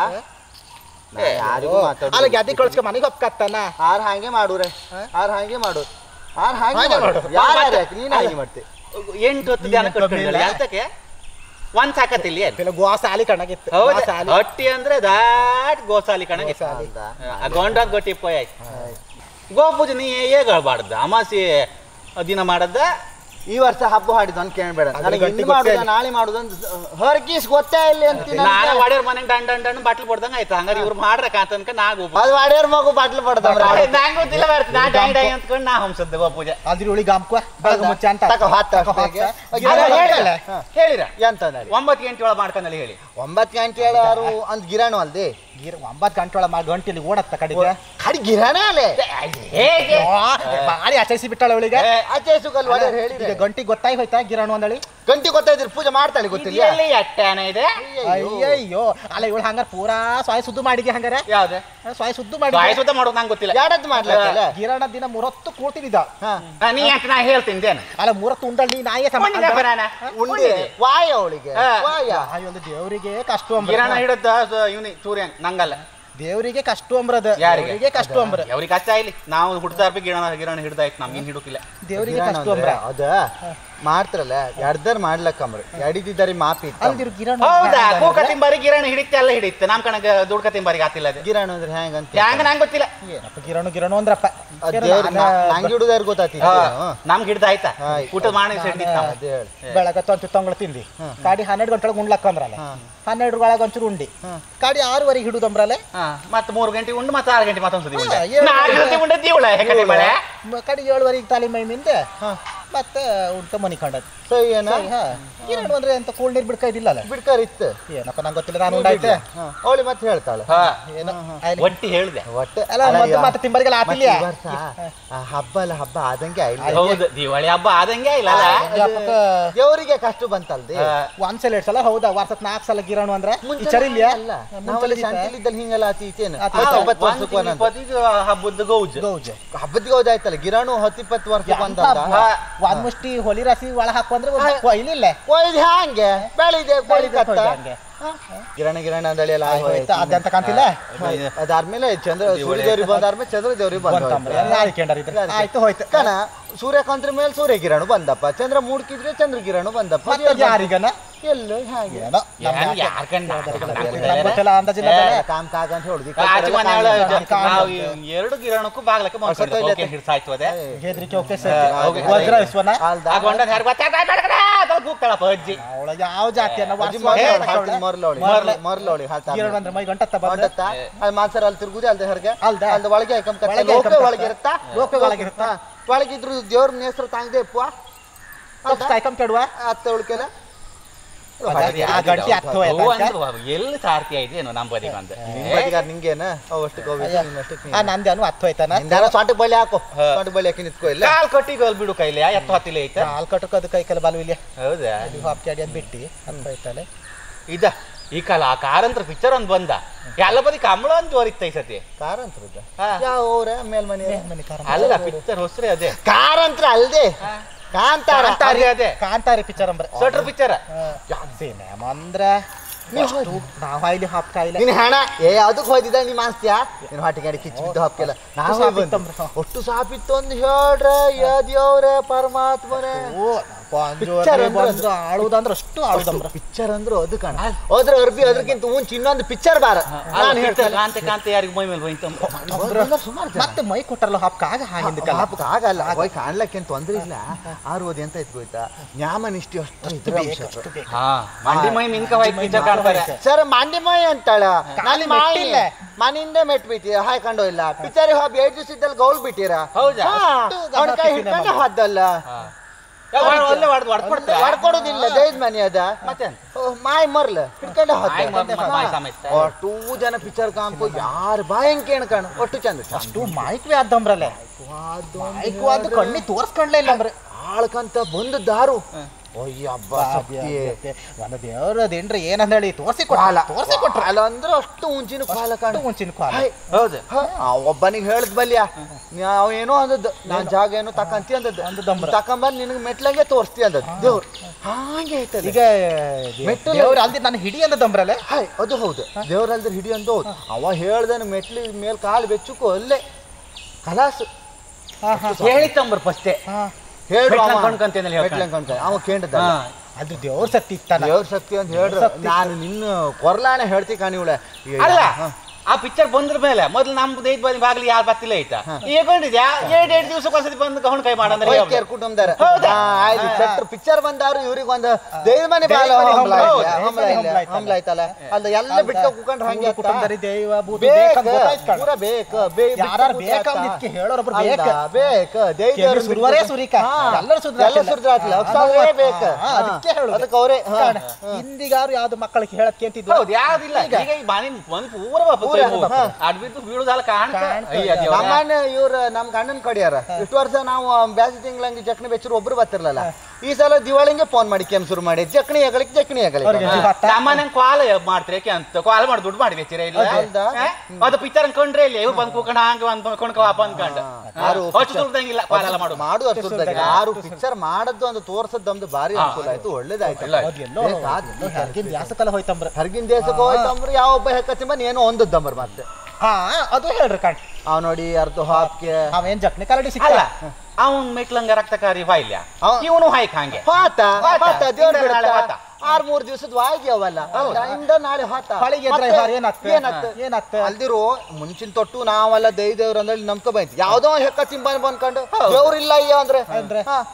Speaker 1: ನಾ ಯಾರಿಗೂ ಮಾತಾಡುದು
Speaker 3: ಅಲ್ಲ ಗೆದ್ದಿ ಕಳ್ಸ್ಕೊ ಮನೆಗೆ ಒಪ್ಕತ್ತಾನ
Speaker 1: ಆರ್ ಹಾಗೆ ಮಾಡುರೆ ಆರ್ ಹಾಗೆ ಮಾಡು ಆರ್ ಹಾಗೆ
Speaker 3: ಹಾಗೆ
Speaker 1: ಮಾಡು
Speaker 3: ಮಾಡು.
Speaker 1: ಯಾರು
Speaker 2: ಮತ್ತೆ-
Speaker 1: ಯಾಕೆ ನೀನು ಹಾಗೆ ಮಾಡ್ತಿ
Speaker 2: ಎಂಟು ಹೊತ್ತು ಜನ ಕಟ್ಕೊಂಡಿಲ್ಲ ಎಂತಕ್ಕೆ ಒಂದ್ ಸಾಕತ್ತಿಲ್ಲ ಏನ್
Speaker 3: ಇಲ್ಲ ಗೋ ಸಾಲಿ ಕಣ್ಣಾಗಿತ್ತು
Speaker 2: ಹೌದು
Speaker 3: ಗೋ ಸಾಲಿ
Speaker 2: ಹೊಟ್ಟಿ ಅಂದ್ರೆ ದಾಟ್ ಗೋಸಾಲಿ ಕಣಗೆ
Speaker 3: ಗೋಸಾಲಿ.
Speaker 1: ಹೌದಾ?
Speaker 2: ಗೊಂಡ ಗೊಟ್ಟಿ ಪೋಯ್ ಆಯ್ತು ಗೋಪೂಜೆ ನೀ ಹೇಗಳ್ಬಾರ್ದ ಅಮಾಸಿ ದಿನ ಮಾಡದ್ದ
Speaker 1: ಈ ವರ್ಷ ಹಬ್ಬ ಹಾಡಿದ್ದು ಅಂತ ಕೇಳ್ಬೇಡ
Speaker 3: ಅದ್ರ
Speaker 1: ನನಗೆ
Speaker 3: ಗಂಟೆ
Speaker 1: ಇನ್ನು ಮಾಡುದ
Speaker 3: ಗೊತ್ತೇ
Speaker 1: ನಾಳೆ ಮಾಡುದು ಅಂತ ಹೊರಗೀಸ್ ಗೊತ್ತೇ ಇಲ್ಲ ಅಂತೀನಿ
Speaker 2: ನಾನು ಒಡೆಯವ್ರ ಮನೆಗೆ ಡಂಡ್ ಡಂಡ್ ಡಂಡ್ ಬಾಟ್ಲ್ ಕೊಡ್ದಂಗ ಆಯ್ತು ಹಂಗಾರೆ ಇವ್ರು ಮಾಡ್ರಕ ಅಂತನ್ಕ ನಾ ಗೋಪೂಜೆ
Speaker 1: ಅದು ವಾಡ್ಯಾರ ಮಗು ಬಾಟ್ಲು ಪಡ್ದವ್ರ
Speaker 2: ನಂಗೆ ಗೊತ್ತಿಲ್ಲ ಬರ್ತ ನಾ ಡೈ ಡೈ ಅಂತ್ಕೊಂಡು ನಾ ಹಂಸದ್ದೆ ಗೋಪೂಜೆ
Speaker 3: ಅದ್ರ ಉಳಿ ಗಾಮ್ಕೋ ಬೆಳಗ್ಗೆ ಮುಚ್ಚ ಅಂತ
Speaker 1: ತಕೋ, ಹತ್ತು
Speaker 3: ತಕೋ,
Speaker 1: ಅಷ್ಟೇಗೆ.
Speaker 3: ಹತ್ತು.
Speaker 1: ಗಿಡ
Speaker 3: ಅಲ್ಲ,
Speaker 1: ಹೇಳಿಲ್ಲ.
Speaker 3: ಹೇಳಿಲ್ಲ.
Speaker 2: ಹೇಳಿರ
Speaker 1: ಎಂತ ನಡಿ
Speaker 2: ಒಂಬತ್ತು ಗಂಟೆ ಒಳಗೆ ಮಾಡ್ಕೊಂಡಲ್ಲಿ ಹೇಳಿ
Speaker 1: ಒಂಬತ್ತು ಗಂಟೆ ಹೇಳಾರು ಅಂತ ಗಿರಾಣು ಅಲ್ದಿ
Speaker 3: ಗೀರ್ ಒಂಬತ್ತು ಗಂಟೆ ಒಳಗೆ ಮಾಡಿ ಗಂಟೆಲಿ ಓಡತ್ತ ಕಡೆಗೆ
Speaker 1: ಕಡಿ ಗಿರಾಣ ಅಲ್ಲೇ
Speaker 2: ಹೇಗೆ
Speaker 3: ಭಾರಿ ಆಚರಿಸಿ ಬಿಟ್ಟಾಳ ಅವಳಿಗೆ
Speaker 1: ಆಚೆ ಸುಗಲ್ ಒಡೆಯರ್ ಹೇಳಿ
Speaker 3: ಈಗ ಗಂಟಿಗೆ ಗೊತ್ತಾಗಿ ಹೋಯ್ತಾ ಗಿರಣು ಅಂದಳಿ
Speaker 1: ಗಂಟಿ ಗೊತ್ತಾಯ್ತಿರ್ ಪೂಜೆ ಮಾಡ್ತಾಳೆ ಗೊತ್ತಿಲ್ಲ
Speaker 2: ಎಲ್ಲಿ ಎಟ್ಟನ ಇದೆ
Speaker 3: ಅಯ್ಯಯ್ಯೋ ಅಲ್ಲ ಇವಳು ಹಂಗಾರ ಪೂರಾ ಸೊಯ್ ಸುದ್ದು ಮಾಡಿದ್ಯ ಹಂಗಾರ
Speaker 2: ಯಾವ್ದು
Speaker 3: ಸೊಯ್ ಸುದ್ದು ಮಾಡಿ
Speaker 2: ಬಾಯಿ ಸುತ್ತ ಮಾಡೋದು ನಂಗೆ ಗೊತ್ತಿಲ್ಲ
Speaker 1: ಎರಡದ್ದು ಮಾಡ್ಲಕ್ಕಲ್ಲ
Speaker 3: ಗಿರಣ ದಿನ ಮೂರತ್ತು ಕೂಡ್ತಿದ್ದ
Speaker 1: ಹಾ
Speaker 2: ಆ, ನೀ ಅಂತ ನಾ ಹೇಳ್ತೀನಿ ದೇನು
Speaker 3: ಅಲ್ಲ ಮೂರತ್ತು ಉಂಡಲ್ ನೀ ನಾಯಿಗೆ ಸಮ
Speaker 2: ಉಂಡಿದೆ ಬರಾನ.
Speaker 1: ಉಂಡಿ
Speaker 2: ಉಂಡಿದೆ.
Speaker 1: ವಾಯ ಅವಳಿಗೆ
Speaker 2: ಹಾ.
Speaker 1: ವಾಯ
Speaker 3: ಒಂದು ದೇವರಿಗೆ ಕಷ್ಟ
Speaker 2: ಗಿರಣ
Speaker 3: ಅಂಬ್ರ
Speaker 2: ಹಿಡದ ಇವನಿ ಸೂರ್ಯ ನಂಗಲ್ಲ
Speaker 3: ದೇವರಿಗೆ ಕಷ್ಟ ಅಂಬ್ರದ
Speaker 2: ಯಾರಿಗೆ?
Speaker 3: ದೇವರಿಗೆ ಕಷ್ಟ ಅಂಬ್ರ
Speaker 2: ಅವ್ರಿಗೆ ಕಷ್ಟ ಇಲ್ಲಿ ನಾವು ಹುಡ್ತಾ ಇರ್ಬೇಕು ಗಿರಣ ಗಿರಣ ಹಿಡ್ದಾಯ್ತು ನಮ್ಗೇನು ಹಿಡುಕಿಲ್ಲ
Speaker 3: ದೇವರಿಗೆ
Speaker 1: ಗಿರಾಣ
Speaker 3: ಕಷ್ಟ
Speaker 1: ಅಂದ್ರೆ
Speaker 3: ಅಂಬ್ರ
Speaker 1: ಅದ ಮಾಡ್ತಾರಲ್ಲ ಎರ್ದರ್ ಮಾಡ್ಲಕ್ಕಂಬ್ರಿ ಎಡಿದಿದ್ದಾರೆ ಮಾಪಿ ಇತ್ತು
Speaker 3: ಅಲ್ದಿರು ಗಿರಣ
Speaker 2: ಹೌದಾ ಕೂಕ ತಿಂಬಾರಿ ಗಿರಣ ಹಿಡಿತ್ತೆ ಎಲ್ಲ ಹಿಡಿತ್ತೆ ನಮ್ ಕಣಗ ದುಡ್ಕ ತಿಂಬಾರಿಗೆ ಆತಿಲ್ಲ ಅದು
Speaker 1: ಗಿರಾಣ ಅಂದ್ರೆ ಹೆಂಗ್ ಅಂತ
Speaker 2: ಹ್ಯಾಂಗ ನಂಗೆ ಗೊತ್ತಿಲ್ಲ
Speaker 3: ಏನಪ್ಪ ಗಿರಣು ಗಿರಣು ಅಂದ್ರಪ್ಪ
Speaker 1: ಅದ್ ದೇವ್ರ್ ನಾ- ನಂಗೆ ಹಿಡುದಾರ ಗೊತ್ತಾತಿತ್ತು
Speaker 2: ನಮ್ಗೆ ಹಿಡ್ದ ಆಯ್ತಾ
Speaker 1: ಆಯ್ತು.
Speaker 2: ಊಟದ ಮಾಡಿ ಹಿಡಿದಿತ್ತು ನಾವು
Speaker 1: ಅದೇ ಹೇಳಿ
Speaker 3: ಬೆಳಗತ್ತು ಅಂತ ತಂಗಳು ತಿಂದಿ ಕಾಡಿ ಹನ್ನೆರಡು ಗಂಟೆಗೆ ಉಣ್ಲಕ್ಕಂದ್ರಲ್ಲ ಹನ್ನೆರಡು ಒಳಗೆ ಒಂಚೂರು ಉಂಡಿ ಕಾಡಿ ಆರೂವರೆಗೆ ಹಿಡುದಂಬ್ರಲ್ಲ
Speaker 2: ಹಾ ಮತ್ತೆ ಮೂರು ಗಂಟೆ ಉಂಡು ಮತ್ತೆ ಆರು ಗಂಟೆ ಮತ್ತೊಂದ್ಸತಿ ಉಂಡೆ
Speaker 3: ಹಾ, ಏಳು
Speaker 2: ನಾಲ್ಕು ಗಂಟೆ ಉಂಡದ್ದು ಇವಳ ಹೆಂಗನೆ ಮಳೆ
Speaker 3: ಕಡಿ ಏಳುವರೆಗೆ ತಾಲಿ ಮೈ ಮಿಂದೆ ಮತ್ತೆ ಉಂಟ ಮನಿ ಕಂಡದ್ದು
Speaker 1: ಸರಿ ಏನ
Speaker 3: ಕಿರಣ್ ಅಂದ್ರೆ ಅಂತ ಕೋಲ್ಡ್ ನೀರು ಬಿಡ್ಕ ಇದಿಲ್ಲಲ್ಲ
Speaker 1: ಬಿಡ್ಕಾರ ಇತ್ತು
Speaker 3: ಏನಪ್ಪ ನಂಗೆ ಗೊತ್ತಿಲ್ಲ ನಾನು ಉಂಡಾಯ್ತೆ
Speaker 1: ಅವಳಿ ಮತ್ತೆ ಹೇಳ್ತಾಳೆ
Speaker 2: ಹಾ
Speaker 3: ಏನೋ ಆಯ್ಲಿ.
Speaker 2: ಒಟ್ಟಿ ಹೇಳ್ದೆ
Speaker 1: ಒಟ್ಟೆ
Speaker 3: ಅಲ್ಲ ಮತ್ತೆ ಮತ್ತೆ ತಿಂಬರಿಗೆಲ್ಲ
Speaker 1: ಮತ್ತೆ
Speaker 3: ಆತಿಲ್ಲ
Speaker 1: ಈ ವರ್ಷ ಆ ಹಬ್ಬ ಅಲ್ಲ ಹಬ್ಬ ಆದಂಗೆ ಆಯ್ತು
Speaker 2: ಹೌದು ದಿವಾಳಿ ಹಬ್ಬ ಆದಂಗೆ ಇಲ್ಲಲ್ಲ
Speaker 3: ಜ್ಞಾಪಕ
Speaker 1: ದೇವರಿಗೆ ಕಷ್ಟ ಬಂತಲ್ದೆ
Speaker 3: ಒಂದ್ ಸಲ ಎರಡ್ ಸಲ ಹೌದಾ ವರ್ಷಕ್ ನಾಲ್ಕು ಸಲ ಗಿರಣು ಅಂದ್ರೆ ವಿಚಾರಿಲ್ಲ
Speaker 1: ಅಲ್ಲ
Speaker 3: ಮುಂಚೆ
Speaker 1: ನಾವಲ್ಲಿ
Speaker 3: ಇದ್ದಿತ್ತ?
Speaker 1: ಶಾಂತಿಲಿದ್ದಲ್ಲಿ ಹಿಂಗೆಲ್ಲ ಆತಿ ಈತೇನು
Speaker 3: ಆತಿ.
Speaker 1: ಹತ್ತು ಇಪ್ಪತ್ತು ವರ್ಷಕ್ಕೆ ಒಂದೊಂದು
Speaker 2: ಇಪ್ಪತ್ತಿದು ಹಬ್ಬದ ಗೌಜ್
Speaker 3: ಗೌಜ್
Speaker 1: ಹಬ್ಬದ ಗೌಜ್ ಆಯ್ತಲ್ಲ ಗಿರಾಣು ಹತ್ತು ಇಪ್ಪತ್ತು ವರ್ಷಕ್ಕೆ ಒಂದಂತ
Speaker 3: ಒಂದ್ ಮುಷ್ಟಿ ಹೊಲಿ ರಾಸಿ ಒಳ ಹಾಕು ಅಂದ್ರೆ ಒಂದ್ ಕೊಯ್ಲಿಲ್ಲ
Speaker 1: ಕೊಯ್ದು ಹ್ಯಾಂಗೆ ಬೆಳಿದೆ
Speaker 3: ಬೆಳಿಗ್ಗೆ
Speaker 1: ಕೊಯ್ದು
Speaker 3: ಕೊಯ್ದು ಹಂಗೆ.
Speaker 1: ಗಿರಣ ಗಿರಣ ಅಂದಳಿ ಎಲ್ಲ
Speaker 3: ಆಯ್ತು, ಅದಂತ ಕಾಣ್ತಿಲ್ಲ
Speaker 1: ಅದಾದ್ಮೇಲೆ ಚಂದ್ರ ಸೂರ್ಯ ದೇವ್ರಿಗೆ ಬಂದಾದ್ಮೇಲೆ ಚಂದ್ರ ದೇವ್ರಿಗೆ
Speaker 3: ಬಂತಂಬ್ರೆ
Speaker 1: ಬಂದ
Speaker 3: ಆಯ್ಕೊಂಡಾರ ಇದ್ರೆ ಆಯ್ತು ಹೋಯ್ತು
Speaker 1: ಕಣ ಸೂರ್ಯಕಾಂತ್ರ ಮೇಲೆ ಸೂರ್ಯ ಕಿರಣು ಬಂದಪ್ಪ ಚಂದ್ರ ಮೂಡ್ಕಿದ್ರೆ ಚಂದ್ರ ಕಿರಣು ಬಂದಪ್ಪ
Speaker 3: ಮತ್ತೆ ಯಾರಿಗನ
Speaker 1: ಎಲ್ಲೋ ಹಾಗೆ
Speaker 3: ಏನೋ
Speaker 2: ಯಾನ್ ಯಾರ್ ಕಂಡ
Speaker 3: ನಮ್ಗ್ ಗೊತ್ತಿಲ್ಲ ಅಂದಾಜಿಲ್ಲ
Speaker 1: ಏ,
Speaker 3: ಅದೆಲ್ಲ.
Speaker 1: ಕಾಮ್ ಕಾಗ ಅಂತ ಹೇಳುದು
Speaker 2: ಆಚೆ ಮನೆ ಒಳಗೆ
Speaker 3: ಕಾಣ್ತದೆ.
Speaker 2: ನಾವು ಈ ಎರಡು ಗಿರಣಕ್ಕೂ ಬಾಗ್ಲಕ್ಕೆ
Speaker 1: ಹೊಸತು ಇಲ್ಲ.
Speaker 2: ಹಿಡ್ಸಾಯ್ತು ಅದೇ
Speaker 3: ಹೆದ್ರಿಕೆ ಹೋಗ್ತೇ
Speaker 2: ಹೋಗಿ.
Speaker 3: ವಜ್ರ ವಿಶ್ವನ
Speaker 2: ಆ ಗಂಡನ ಯಾರು ಕೂಗ್ತಾಳಪ್ಪ ಅಜ್ಜಿ
Speaker 3: ಅವಳ ಯಾವ ಜಾತಿಯನ್ನ
Speaker 1: ಅಜ್ಜಿ
Speaker 3: ವಾಸ
Speaker 1: ಮರ್ಲವಳಿ,
Speaker 3: ಮಾಡ್ತಾಳೆ?
Speaker 1: ಹಾಕ್ತೀನಿ ಮರ್ಲವಳಿ,
Speaker 3: ಮರ್ಲ.
Speaker 1: ಮರ್ಲವಳಿ ಹಾಕ್ತಾರೆ.
Speaker 3: ಗಿರಣ್ ಅಂದ್ರೆ ಮೈ ಗಂಟತ್ತ ಬಂದ
Speaker 1: ಹೊಂಟತ್ತ, ಅಲ್ಲಿ ಮಾಂಸರ ಅಲ್ಲಿ ತಿರುಗುದೆ ಅಲ್ದೆ ಹೊರಗೆ
Speaker 3: ಅಲ್ದ?
Speaker 1: ಅಲ್ದ ಒಳಗೆ ಹಾಕೊಂಡ್ ಕತ್ತ,
Speaker 3: ಒಳಗೆ
Speaker 1: ಲೋಕ
Speaker 3: ಹಾಕೊಂಡ್
Speaker 1: ಒಳಗೆ ಇರುತ್ತಾ
Speaker 3: ಲೋಕ ಒಳಗೆ ಇರುತ್ತಾ?
Speaker 1: ಹಾ, ಒಳಗಿದ್ರು ದೇವ್ರ ಹೆಸರು ತಾಂಗದೆ ಅಪ್ಪ
Speaker 3: ಕಾಯ್ಕೊಂಡ್ ಕೆಡುವ
Speaker 1: ಅತ್ತ ಉಳ್ಕೆಲ್ಲ
Speaker 3: ಅದೇ, ಆ ಗಂಟಿ ಹತ್ತು ಹೋಯ್ತಾ
Speaker 2: ಹೂ
Speaker 3: ಅಂತ?
Speaker 2: ಅಂದ್ರು ಎಲ್ಲಿ ಸಾರ್ತಿ ಆಯ್ತೇನೋ ನಮ್ಮ ಬದಿಗೆ ಅಂತ
Speaker 1: ನಿಮ್ ಬದಿಗಾರ ನಿಂಗೇನ ಅವಷ್ಟು ನಿನ್ನಷ್ಟಕ್ಕೆ
Speaker 3: ಆ ನಂದೇನು ಹತ್ತು ಹೋಯ್ತಾನ
Speaker 1: ನಿಂದಾರ ಸೊಂಟಕ್ಕೆ ಬಲಿ ಹಾಕೋ ಸೊಂಟಕ್ಕೆ ಬಲಿ ಹಾಕಿ ನಿಂತ್ಕೋ ಇಲ್ಲ
Speaker 2: ಕಾಲ್ ಕಟ್ಟಿ ಗೋಲ್ ಬಿಡು ಕೈಲಿ ಎತ್ತು ಹತ್ತಿಲ್ಲ ಐತ
Speaker 3: ಕಾಲ್ ಕಟ್ಟಕೋದು ಕೈ ಕೆಲ ಬಲ್ವಿಲ್ಲ
Speaker 2: ಹೌದಾ
Speaker 3: ಹಾಕಿ ಅಡಿ ಅದ್ ಬಿಟ್ಟಿ ಹತ್ತು ಹೋಯ್ತಾಳೆ
Speaker 2: ಇದ ಈ ಕಾಲ ಆ ಕಾರಂತ್ರ ಪಿಕ್ಚರ್ ಒಂದ್ ಬಂದ ಎಲ್ಲ ಬದಿ ಕಮಲ ಅಂತ ಜೋರಿತ್ತ ಈ ಸತಿ
Speaker 1: ಕಾರಂತ್ರದ್ದು
Speaker 2: ಹಾ.
Speaker 1: ಯಾವ ಊರ ಮೇಲ್ಮನೆ
Speaker 3: ಮನೆ ಕಾರ
Speaker 2: ಅಲ್ಲ ಪಿಕ್ಚರ್ ಹೊಸ್ರೆ ಅದೇ
Speaker 1: ಕಾರಂತ್ರ ಅಲ್ದೆ ಕಾಂತಾರ
Speaker 2: ಅದೇ ಅದೇ
Speaker 3: ಕಾಂತಾರಿ ಪಿಕ್ಚರ್ ಅಂಬ್ರೆ
Speaker 2: ಸೊಟ್ರ ಪಿಕ್ಚರ್
Speaker 3: ಸಿನಿಮ ಅಂದ್ರ ನಾವು ಇಲ್ಲಿ ಹಾಕ್ತಾಯಿಲ್ಲ
Speaker 1: ನಿನ್ ಹಣ ಏ ಅದಕ್ಕೆ ಹೋಯ್ತಿದ್ದ ನೀ ಮಾಸ್ತ್ಯಾ ನೀನು ಹೊಟ್ಟೆ ಗಾಡಿ ಕಿಚ್ಚು ಬಿದ್ದು ಹಾಕಿಲ್ಲ ನಾವು
Speaker 3: ಸಾಪಿತ್ತಂಬ್ರ.
Speaker 1: ಒಟ್ಟು ಸಾಪಿತ್ತು ಒಂದು ಹೇಳ್ರೆ ಯದ್ಯವ್ರೆ ಪರಮಾತ್ಮನೇ
Speaker 3: ಓ
Speaker 1: Picture ಅಂದ್ರೆ
Speaker 3: ಬಂದು ಆಳುದಂದ್ರ ಅಷ್ಟು ಆಳುದಂಬ್ರ
Speaker 1: ಪಿಕ್ಚರ್ ಅಂದ್ರು ಅದು ಕಣ ಹೋದ್ರ ಅರ್ಬಿ ಅದ್ರಕ್ಕಿಂತ ಮುಂಚೆ ಇನ್ನೊಂದು ಪಿಕ್ಚರ್ ಬಾರ ನಾನು ಹೇಳ್ತೇನೆ
Speaker 2: ಕಾಂತೆ ಕಾಂತೆ ಯಾರಿಗೆ ಮೈ ಮೇಲೆ ಹೋಯ್ತು
Speaker 1: ಸುಮಾರು
Speaker 3: ಮತ್ತೆ ಮೈ ಕೊಟ್ಟರಲ್ಲ ಹಾಕಾಗ ಹಾಗಿಂದ ಕಾಲ
Speaker 1: ಪಾಪಕ್ಕೆ ಆಗಲ್ಲ ಹೋಯ್ ಕಾಣ್ಲಕ್ಕೆ ಏನ್ ತೊಂದ್ರೆ ಇಲ್ಲ ಆರು ಓದಿ ಅಂತ ಇತ್ತು ಗೊತ್ತಾ ನ್ಯಾಮನಿಷ್ಠಿ ಅಷ್ಟು ಇದ್ರೆ
Speaker 3: ಅಷ್ಟು ಬೇಕು.
Speaker 2: ಹಾ ಮಂಡಿ ಮೈ ಮಿನ್ಕ ಹೋಯ್ತು ಪಿಕ್ಚರ್ ಕಾಣ್ತಾರೆ
Speaker 1: ಸರ್ ಮಂಡಿ ಮೈ ಅಂತಾಳ
Speaker 3: ಕಾಲಿ
Speaker 1: ನನ್ನ ಮಾಯಿ
Speaker 3: ಮೆಟ್ಟಿಲ್ಲ.
Speaker 1: ಮನೆಯಿಂದ ಮೆಟ್ ಬಿಟ್ಟಿ ಹಾಕೊಂಡು ಇಲ್ಲ ಪಿಕ್ಚರ್ ಹೋಗಿ ಏಟ್ ದಿವಸ ಇದ್ದಲ್ಲಿ ಗೌಲ್ ಬಿಟ್ಟಿರ
Speaker 2: ಹೌದಾ?
Speaker 1: ಅವ್ನ ಕೈ ಹಿಡ್ಕೊಂಡು ಹಾದ್ದಲ್ಲ
Speaker 2: ಒಳ್ಳೆ ಹೊಡೆದು ಹೊಡ್ಕೊಡ್ತಾರೆ
Speaker 1: ಹೊಡ್ಕೊಡೋದಿಲ್ಲ ದೈದ್ ಮನೆ ಅದ
Speaker 2: ಮತ್ತೆ
Speaker 1: ಓ, ಮಾಯಿ ಮರ್ಲ ಹಿಡ್ಕೊಂಡು
Speaker 2: ಮಾಯ್ ಮರ್ಲ,
Speaker 1: ಹಾದ್ದ
Speaker 2: ಮಾಯ್ ಸಮೇತ.
Speaker 1: ಒಟ್ಟು ಜನ ಪಿಕ್ಚರ್ ಕಾಂಪು ಯಾರು ಬಾಯಂಗ್ ಕೇಳ್ಕಣ ಒಟ್ಟು ಚಂದ
Speaker 3: ಅಷ್ಟು ಮಾಹಿತಿ ಆದಂಬ್ರಲ್ಲ ಮೈಕ್ ಅದು ಕಣ್ಣಿ ತೋರ್ಸ್ಕೊಂಡ್ಲೇ ಇಲ್ಲ ಅಂಬ್ರೆ
Speaker 1: ಆಳ್ಕಂತ ಬಂದು ದಾರು ಅಯ್ಯಬ್ಬ ಸತ್ಯ
Speaker 3: ಒಂದು ದೇವ್ರ ಅದೇನ್ರಿ ಏನಂದ ಹೇಳಿ ತೋರ್ಸಿ ಕೊಟ್ಟ ತೋರ್ಸಿ ಕೊಟ್ರ
Speaker 1: ಕಾಲ ಅಂದ್ರೆ ಅಷ್ಟು ಉಂಚಿನ ಕಾಲ ಕಾಣ
Speaker 3: ಮುಂಚಿನ ಕಾಲ
Speaker 2: ಹೌದು
Speaker 1: ಒಬ್ಬನಿಗೆ ಹೇಳ್ದ್ ಬಲ್ಯ ನಾವ್ ಏನೋ ಅಂದದ್ದು ನಾನ್ ಜಾಗ ಏನೋ ತಕಂತಿ ಅಂದದ್ದು
Speaker 3: ಅಂದದ್ದಂಬ್ರ.
Speaker 1: ತಕೊಂಬಂದ್ ನಿನಗೆ ಮೆಟ್ಲಂಗೆ ತೋರಿಸ್ತಿ ಅಂದದ್ದು ದೇವ್ರು ಹಾಗೆ ಐತಲ್ಲ
Speaker 3: ಈಗ
Speaker 1: ಮೆಟ್ಟಲು-
Speaker 3: ದೇವ್ರ ಅಲ್ಲಿ ನಾನು ಹಿಡಿ ಅಂದದಂಬ್ರಲ್ಲ
Speaker 1: ಹಾಯ್ ಅದು ಹೌದು ದೇವ್ರಲ್ದ್ರ ಹಿಡಿ ಅಂತ ಹೌದು ಅವ ಹೇಳ್ದನ ಮೆಟ್ಲಿ ಮೇಲ್ ಕಾಲು ಬೆಚ್ಚುಕೋ ಅಲ್ಲೇ ಕಲಾಸ್
Speaker 3: ಹಾ ಹಾ
Speaker 2: ಹೇಳಿತ್ತಂಬ್ರ ಫಸ್ಟೇ
Speaker 1: ಹೇಳು
Speaker 2: ಮೆಟ್ಲಂಗ್ ಕೊಂಡ್ಕಂತೇನಲ್ಲ ಹೇಳ್ತಾನೆ.
Speaker 1: ಮೆಟ್ಲಂಗ್ ಕೊಂಡ್ಕೊಂಡ್ ಅವ ಕೇಂಡದ
Speaker 2: ಹಾ
Speaker 3: ಅದು ದೇವ್ರ ಸತ್ತಿ ಇತ್ತಾನ
Speaker 1: ದೇವ್ರ ಶಕ್ತಿ ಅಂತ ಹೇಳ್ರು ನಾನು ನಿನ್ನ ಕೊರ್ಲಾಣೆ ಹೇಳ್ತಿ ಕಾಣಿವಳೆ
Speaker 2: ಅಲ್ಲ ಆ ಪಿಕ್ಚರ್ ಬಂದ್ರ ಮೇಲೆ ಮೊದ್ಲು ನಮ್ದು ದೈತ್ ಬಂದ್ ಬಾಗಿಲಿಗೆ ಯಾರು ಬರ್ತಿಲ್ಲ ಐತಾ ಈಗ ಕೊಂಡಿದ್ಯಾ ಎರಡ್ ಎರಡ್ ದಿವಸಕ್ಕೆ ಒಂದ್ಸತಿ ಬಂದು ಕೌಣ್ ಕೈ ಮಾಡಂದ್ರೆ
Speaker 1: ವೈದ್ಯರ್ ಕುಟುಂಬದಾರ
Speaker 2: ಹೌದಾ?
Speaker 1: ಆಯ್ತು ಸೆಟ್ರ್ ಪಿಕ್ಚರ್ ಬಂದಾರು ಇವ್ರಿಗೆ ಒಂದು ದೈವ ಮನೆ ಬಾಲ
Speaker 3: ದೈವ ಮನೆ
Speaker 1: ಹಂಬ್ಲ
Speaker 3: ಹಂಬ್ಲ
Speaker 1: ಇಲ್ಲ,
Speaker 3: ಹೌದು,
Speaker 1: ಹಂಬ್ಲ
Speaker 3: ದೈವ
Speaker 1: ಇಲ್ಲ,
Speaker 3: ಮನೆ ಹಂಬ್ಲ
Speaker 1: ಹಂಬ್ಲ ಆಯ್ತಲ್ಲ ಅಲ್ಲ ಎಲ್ಲ ಬಿಟ್ಕ ಕುಕೊಂಡ್ ಹಂಗೆ ಆತ್ತ?
Speaker 3: ಕುಟುಂಬದರಿ ದೈವ ಭೂತ
Speaker 1: ಬೇಕ,
Speaker 3: ಬೇಕಂತ ಗೊತ್ತಾಯ್ತು ಕಣ.
Speaker 1: ಪೂರ ಬೇಕ, ಬೇ- ಬಿಟ್ಟು
Speaker 3: ಯಾರಾರ್
Speaker 1: ಕೂತ್ರೆ
Speaker 3: ಬೇಕ
Speaker 1: ಆತ?
Speaker 3: ಅಂದಿದ್ಕೆ ಹೇಳೋರೊಬ್ರು
Speaker 1: ಅಲ್ಲ,
Speaker 3: ಬೇಕ.
Speaker 1: ಬೇಕ, ದೈವ
Speaker 3: ಕೆಲವ್ರು
Speaker 1: ದೇವ್ರು
Speaker 3: ಸುರುವರೇ
Speaker 1: ಬಿಟ್ಟು-
Speaker 3: ಸುರಿಕ.
Speaker 1: ಹಾ,
Speaker 3: ಎಲ್ಲರೂ ಸುರ್ದ್ರ
Speaker 1: ಎಲ್ಲ
Speaker 3: ಹಾಕಿಲ್ಲ.
Speaker 1: ಸುರ್ದ್ರ ಹಾಕಿಲ್ಲ,
Speaker 3: ಹಾ,
Speaker 1: ಅವ್ಸಾವೇ
Speaker 3: ಹಾ,
Speaker 1: ಬೇಕ.
Speaker 3: ಹಾ, ಅದಕ್ಕೆ ಹೇಳುದು.
Speaker 1: ಅದಕ್ಕೆ ಅವರೇ
Speaker 3: ಕಾರಣ, ಹಿಂದಿಗಾರು ಯಾವ್ದು ಮಕ್ಕಳಿಗೆ ಹೇಳಕ್ ಕೇಂತಿದ್ವು
Speaker 2: ಹೌದು ಯಾವ್ದಿಲ್ಲ ಈಗ ಈ ಮನೆ ಮನೆ ಪೂರ
Speaker 1: ಪೂರ, ಹಾ.
Speaker 2: ಅಡ್ ಬಿದ್ದು ಬೀಳುದಲ್ಲ ಕಾಣ್ತ
Speaker 3: ಕಾಣ್ತ.
Speaker 2: ಅಯ್ಯ ದೇವ್ರೇ.
Speaker 1: ನಮ್ಮನ್ನ ಇವ್ರ ನಮ್ ಗಂಡನ್ ಕಡಿಯಾರ ಇಷ್ಟು ವರ್ಷ ನಾವು ಬ್ಯಾಸಿ ತಿಂಗಳಂಗೆ ಜಕ್ನಿ ಬೆಚ್ಚರು ಒಬ್ರು ಬರ್ತಿರ್ಲಲ್ಲ ಈ ಸಲ ದಿವಾಳಿಗೆ ಫೋನ್ ಮಾಡಿ ಕೆಮ್ ಶುರು ಮಾಡಿ ಜಕ್ನಿ ಹೆಗಳಿಕ್ ಜಕ್ನಿ ಹೆಗಳಿಕ್
Speaker 3: ಅವ್ರಿಗೆ ಜೀವ ಹತ್ತ?
Speaker 2: ಸಾಮಾನ್ಯ ಕ್ವಾಲ ಮಾಡ್ತೀರಿ ಯಾಕೆ ಅಂತ ಕ್ವಾಲ ಮಾಡಿ ದುಡ್ಡು ಮಾಡಿ ಬೆಚ್ಚಿರ ಇಲ್ಲ
Speaker 1: ಹೌದಾ?
Speaker 2: ಹಾ? ಅದು ಪಿಕ್ಚರ್ ಅನ್ಕೊಂಡ್ರೆ ಇಲ್ಲ ಇವ್ರು ಬಂದ್ ಕೂಕೊಂಡು ಹಂಗ ಒಂದ್ ಕೊಂಡ್ಕ ವಾಪ ಅನ್ಕೊಂಡ
Speaker 1: ಯಾರು
Speaker 2: ಅಷ್ಟು ದುಡ್ದಂಗಿಲ್ಲ ಕ್ವಾಲ ಎಲ್ಲ ಮಾಡು
Speaker 1: ಮಾಡು ಅಷ್ಟೊಂದಾಗ ಯಾರು ಪಿಕ್ಚರ್ ಮಾಡದ್ದು ಅಂತ ತೋರ್ಸದ್ದು ಭಾರಿ ಅನುಕೂಲ ಆಯ್ತು ಒಳ್ಳೇದಾಯ್ತು
Speaker 2: ಇಲ್ಲ.
Speaker 3: ಅದ್ ಎಲ್ಲೋ
Speaker 1: ಬೇಕಾದ್
Speaker 3: ಎಲ್ಲೋ ಹೊರ್ಗಿನ್ ದ್ಯಾಸಕ್ಕೆಲ್ಲ ಹೋಯ್ತಂಬ್ರ
Speaker 1: ಹೊರಗಿನ ದೇಶಕ್ಕೆ ಹೋಯ್ತಂದ್ರೆ ಯಾವ ಒಬ್ಬ ಹೆಕ್ಕತ್ತಿಂಬನ್ ಏನೋ ಒಂದದ್ದಂಬರ್ ಮತ್ತೆ
Speaker 3: ಹಾ ಅದು ಹೇಳ್ರಿ ಕಣ್
Speaker 1: ಅವ್ ನೋಡಿ ಅರ್ಧ ಹಾಪ್ಗೆ
Speaker 3: ಅವೇನ್ ಜಕ್ನಿ ಕರಡಿ
Speaker 2: ಅಲ್ಲ
Speaker 3: ಸಿಕ್ಕಲ್ಲ
Speaker 2: ಅವನ್ ಮೆಟ್ಲಂಗ ರಕ್ತಕಾರಿ ಬಾಯಿಲ್ಯ
Speaker 1: ಅವ-
Speaker 2: ಇವನು ಹಾಯ್ಕ್ ಹಂಗೆ
Speaker 1: ಹಾತ
Speaker 2: ಹಾತ.
Speaker 1: ಹಾತ ದೇವ್ರ
Speaker 2: ಇಂದ ನಾಳೆ ಹಾತ.
Speaker 1: ಆರ್ ಮೂರ್ ದಿವಸದ ವಾಗಿ ಅವಲ್ಲ ಇಂದ ನಾಳೆ ಹಾತ
Speaker 3: ಹೊಳಿಗೆ ಎದ್ರ
Speaker 1: ಮತ್ತೆ
Speaker 3: ಹಾರ ಏನಾಗ್ತ
Speaker 1: ಏನಾಗ್ತ
Speaker 3: ಏನಾಗ್ತ
Speaker 1: ಅಲ್ದಿರು ಮುಂಚಿನ ತೊಟ್ಟು ನಾವೆಲ್ಲ ದೈ ದೇವ್ರ ಅಂದಲ್ಲಿ ನಂಬ್ಕೊ ಬೈತಿ ಯಾವ್ದೋ ಹೆಕ್ಕ ತಿಂಬನ್ ಬಂದ್ಕೊಂಡು ದೇವ್ರಿಲ್ಲ ಅಯ್ಯ ಅಂದ್ರೆ
Speaker 3: ಅಂದ್ರೆ?
Speaker 1: ಹಾ.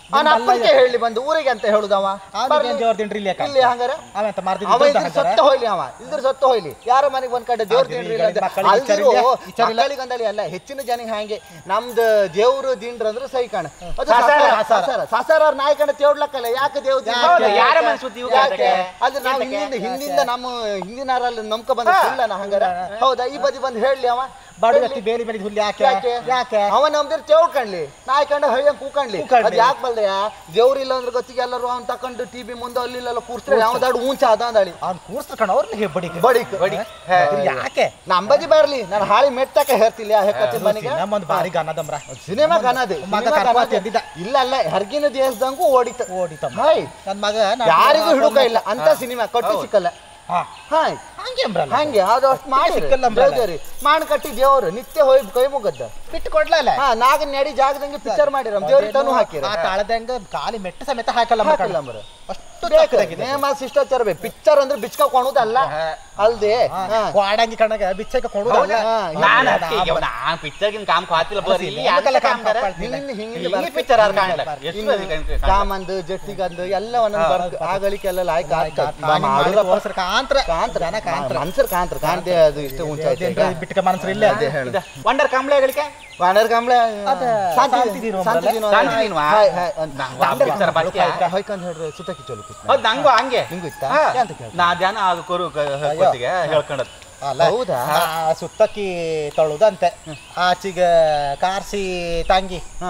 Speaker 1: ಅವನ ಅಪ್ಪನಿಗೆ ಹೇಳಿ ಬಂದು ಊರಿಗೆ ಅಂತ ಹೇಳುದವ ಬರ್ಲಿ.
Speaker 3: ದೇವ್ರ ದಿಂಡ್ರಿ ಇಲ್ಲಿ
Speaker 1: ಇಲ್ಲಿ ಹಂಗಾರೆ
Speaker 3: ಅವ ಅಂತ ಮಾರ್ದಿ
Speaker 1: ಅವ ಇದ್ರ ಸತ್ತ ಹೋಯ್ಲಿ ಅವ ಇದ್ರ ಸತ್ತ ಹೋಯ್ಲಿ ಯಾರ ಮನೆಗೆ ಒಂದ್ ಕಡೆ ದೇವ್ರ ದಿಂಡ್ರಿ ಇಲ್ಲ ಅಂತ.
Speaker 3: ಮಕ್ಕಳಿಗೆ ವಿಚಾರ
Speaker 1: ಅಲ್ದಿರೋ
Speaker 3: ಇಲ್ಲ, ವಿಚಾರ ಇಲ್ಲ.
Speaker 1: ಮಕ್ಕಳಿಗೆ ಅಂದಲ್ಲಿ ಅಲ್ಲ ಹೆಚ್ಚಿನ ಜನ ಹಾಗೆ ನಮ್ದು ದೇವ್ರು ದಿಂಡ್ರ ಅಂದ್ರೆ ಸೈ ಕಾಣ ಅದು
Speaker 2: ಸಾಸಾರ,
Speaker 1: ಸಾಸಾರ ಸಾಸಾರ ಅವ್ರ ನಾಯಿ ಕಣ ತೇವ್ಲಕ್ಕಲ್ಲ ಯಾಕೆ ದೇವ್
Speaker 2: ಹೌದು, ಯಾರ ಮನೆ ಸುದ್ದಿ ಇವಾಗ
Speaker 1: ಯಾಕೆ
Speaker 2: ಅದಕ್ಕೆ?
Speaker 1: ಅದು ನಾವು ಹಿಂದಿಂದ ಹಿಂದಿಂದ ನಮ್ಮ ಹಿಂದಿನಾರಲ್ಲಿ ನಂಬ್ಕ ಬಂದ ಇಲ್ಲ ನಾ ಹಂಗಾರ ಹೌದಾ ಈ ಬದಿ ಬಂದು ಹೇಳಿ ಅವ
Speaker 3: ಬಾಡು
Speaker 1: ಹೇಳಿ.
Speaker 3: ಎತ್ತಿ ಬೇಲಿ ಬೇಲಿ ಹುಲ್ಲು ಯಾಕೆ
Speaker 1: ಯಾಕೆ
Speaker 3: ಯಾಕೆ
Speaker 1: ಅವ ನಮ್ದಿರ್ ತೇವ್ಕಣ್ಲಿ ನಾಯಿ ಕಂಡ ಹಳ್ಳಿಯಂಗ್ ಕೂಕಣ್ಲಿ
Speaker 3: ಕೂಕಣ್ಲಿ.
Speaker 1: ಅದ್ ಯಾಕೆ ಬಲ್ದೆಯ ದೇವ್ರ ಇಲ್ಲ ಅಂದ್ರೆ ಗೊತ್ತಿಗೆ ಎಲ್ಲರೂ ಅವ್ನ್ ತಕೊಂಡು ಟಿವಿ ಮುಂದೆ ಅಲ್ಲಿ ಇಲ್ಲೆಲ್ಲ ಕೂರ್ಸ್ತಾರೆ ಯಾವ ದಾಡು ಊಂಚ ಅದ ಅಂದಳಿ
Speaker 3: ಅವ್ನು ಕೂರ್ಸ್ಕಣ ಅವ್ರಿಗೆ ಬಡಿ
Speaker 1: ಬಡಿಕ್
Speaker 2: ಬಡಿ
Speaker 3: ಯಾಕೆ
Speaker 1: ನಂಬದಿ ಬರ್ಲಿ ನಾನು ಹಾಳಿ ಮೆಟ್ಟಕ್ಕೆ ಹೇಳ್ತಿಲ್ಲ ಹೆಕ್ಕತ್ತಿನ ಮನೆಗೆ
Speaker 3: ನಮ್ಮೊಂದು ಬಾರಿ ಗನ್ನದಮ್ರ
Speaker 1: ಸಿನಿಮಾ ಕಾಣದೆ
Speaker 3: ಮಗ ಕರ್ಕೊಂಡ್ ಎದ್ದಿದ್ದ.
Speaker 1: ಇಲ್ಲ ಅಲ್ಲ ಹರ್ಗಿನ ದೇಶದಂಗೂ ಓಡಿತ
Speaker 3: ಓಡಿತಮ್ಮ
Speaker 1: ಹಾಯ್
Speaker 3: ನನ್ನ ಮಗ ನಾನು-
Speaker 1: ಯಾರಿಗೂ ಹಿಡುಕ ಇಲ್ಲ ಅಂತ ಸಿನಿಮಾ ಕಟ್ಟು ಸಿಕ್ಕಲ್ಲ
Speaker 3: ಹಾ
Speaker 1: ಹಾಯ್
Speaker 3: ಹಂಗೆ ಅಂಬ್ರಲ್ಲ
Speaker 1: ಹಂಗೆ ಅದು ಅಷ್ಟು ಮಾಡಿ
Speaker 3: ಸಿಕ್ಕಲ್ಲ ಅಂಬ್ರಲ್ಲ.
Speaker 1: ದೇವ್ರಿ ಮಾಡ್ ಕಟ್ಟಿ ದೇವ್ರು ನಿತ್ಯ ಹೋಯ್ ಕೈ ಮುಗದ್ದ
Speaker 3: ಬಿಟ್ಟು ಕೊಡ್ಲಲ್ಲ
Speaker 1: ಹಾ ನಾಗನ್ ನಡಿ ಜಾಗದಂಗೆ ಪಿಕ್ಚರ್ ಮಾಡಿರ ದೇವ್ರಿಗೆ ತನು ಹಾಕಿರ
Speaker 3: ಆ ತಾಳದಂಗ ಕಾಲಿ ಮೆಟ್ಟ ಸಮೇತ ಹಾಕಲ್ಲ ಮಗ.
Speaker 1: ಹಾಕಿಲ್ಲ ಅಂಬ್ರ
Speaker 3: ಅಷ್ಟು
Speaker 1: ಬೇಕು
Speaker 3: ಚಕ್ಕದಾಗಿದೆ.
Speaker 1: ನೇಮ ಶಿಷ್ಟಾಚಾರ ಬೇಕು ಪಿಕ್ಚರ್ ಅಂದ್ರೆ ಬಿಚ್ಕ ಕೊಣುದಲ್ಲ ಅಲ್ದೆ
Speaker 3: ಹಾ,
Speaker 1: ಹಾ.
Speaker 3: ಕ್ವಾಡಂಗಿ ಕಣಗ ಬಿಚ್ಚಕ್ಕೆ ಕೊಡುದಲ್ಲ
Speaker 1: ಹಾ,
Speaker 2: ನಾನು
Speaker 3: ಹಾ,
Speaker 2: ಅದಕ್ಕೆ
Speaker 3: ಹಾ,
Speaker 2: ನಾನ್ ಪಿಕ್ಚರ್ಗಿನ್ ಕಾಮ್ ಕಾತಿಲ್ಲ ಬರ್ರಿ
Speaker 3: ಹೌದು, ಎಲ್ಲ ಕಾಮ್ ಕಾಪಾಡ್ತಿಲ್ಲ.
Speaker 1: ಹಿಂಗಿಂದ ಹಿಂಗಿಂದ
Speaker 2: ಈ
Speaker 1: ಬರ್ತಿ-
Speaker 2: ಪಿಕ್ಚರ್ ಯಾರು ಕಾಣಲ್ಲ ಎಷ್ಟು
Speaker 1: ಇನ್ನು
Speaker 2: ಅದಕ್ಕೆ ಕಾಣ್ತದೆ?
Speaker 1: ಕಾಮಂದು ಜಟ್ಟಿಗಂದು ಎಲ್ಲ ಒಂದೊಂದು ಬರ್ಕ ಆಗಲಿಕ್ಕೆಲ್ಲ ಲಾಯ್ಕ
Speaker 3: ಕಾಂತ್ರ ಕಾಂತ್ರ
Speaker 1: ಕಾಂತ್ರ
Speaker 3: ಜನ ಕಾಂತ್ರ
Speaker 1: ಮನ್ಸರ್ ಕಾಂತ್ರ ಕಾಂತೆ ಅದು ಇಷ್ಟ ಉಂಚಾಯ್ತು ಈಗ.
Speaker 3: ಬಿಟ್ಟಕ ಮನಸ್ಸು ಇಲ್ಲೇ
Speaker 1: ಅದೇ ಹೇಳು
Speaker 2: ಇದು ವಂಡರ್ ಕಂಬ್ಳೆಗಳಿಗೆ
Speaker 1: ವಾನರ್ ಕಂಬ್ಳೆ
Speaker 3: ಅದ ಶಾಂತಿ ದಿನ
Speaker 1: ಶಾಂತಿ ದಿನ
Speaker 2: ಶಾಂತಿ ದಿನವಾ?
Speaker 1: ಹಾಯ್, ಹಾಯ್, ಒಂದ್
Speaker 2: ನಂಗ್
Speaker 1: ದಾಂಡೆ
Speaker 2: picture ಬರ್ತೀಯಾ?
Speaker 1: ಹೊಯ್ಕ- ಹೊಯ್ಕೊಂಡ್ ಹೇಳ್ರಿ ಸುತ್ತಕ್ಕೆ ಚಲೋ
Speaker 2: ಹೌದು ನಂಗೂ ಹಂಗೆ
Speaker 1: ನಿಂಗೂ ಇತ್ತಾ?
Speaker 2: ಹಾ.
Speaker 1: ಎಂತ ಕೇಳ್ದೆ?
Speaker 2: ನಾ ಧ್ಯಾನ ಆಗ ಕೊರು ಕೊಟ್ಟಿಗೆ ಹೇಳ್ಕೊಂಡದ್
Speaker 3: ಅಲ್ಲ
Speaker 1: ಹೌದಾ?
Speaker 3: ಆ, ಸುತ್ತಕ್ಕಿ ತೊಳುದಂತೆ ಆಚೆಗೆ ಕಾರ್ಸಿ ತಂಗಿ
Speaker 1: ಹಾ.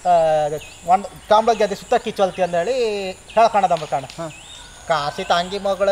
Speaker 3: ಒಂದು ಕಾಂಬಳಗ್ಗೆ ಅದು ಸುತ್ತಕ್ಕಿ ಚೊಲ್ತಿ ಅಂದೇಳಿ ಹೇಳ್ಕೊಂಡದಮ್ಮ ಕಾಣ
Speaker 1: ಹಾ.
Speaker 3: ಕಾರ್ಸಿ ತಂಗಿ ಮಗಳ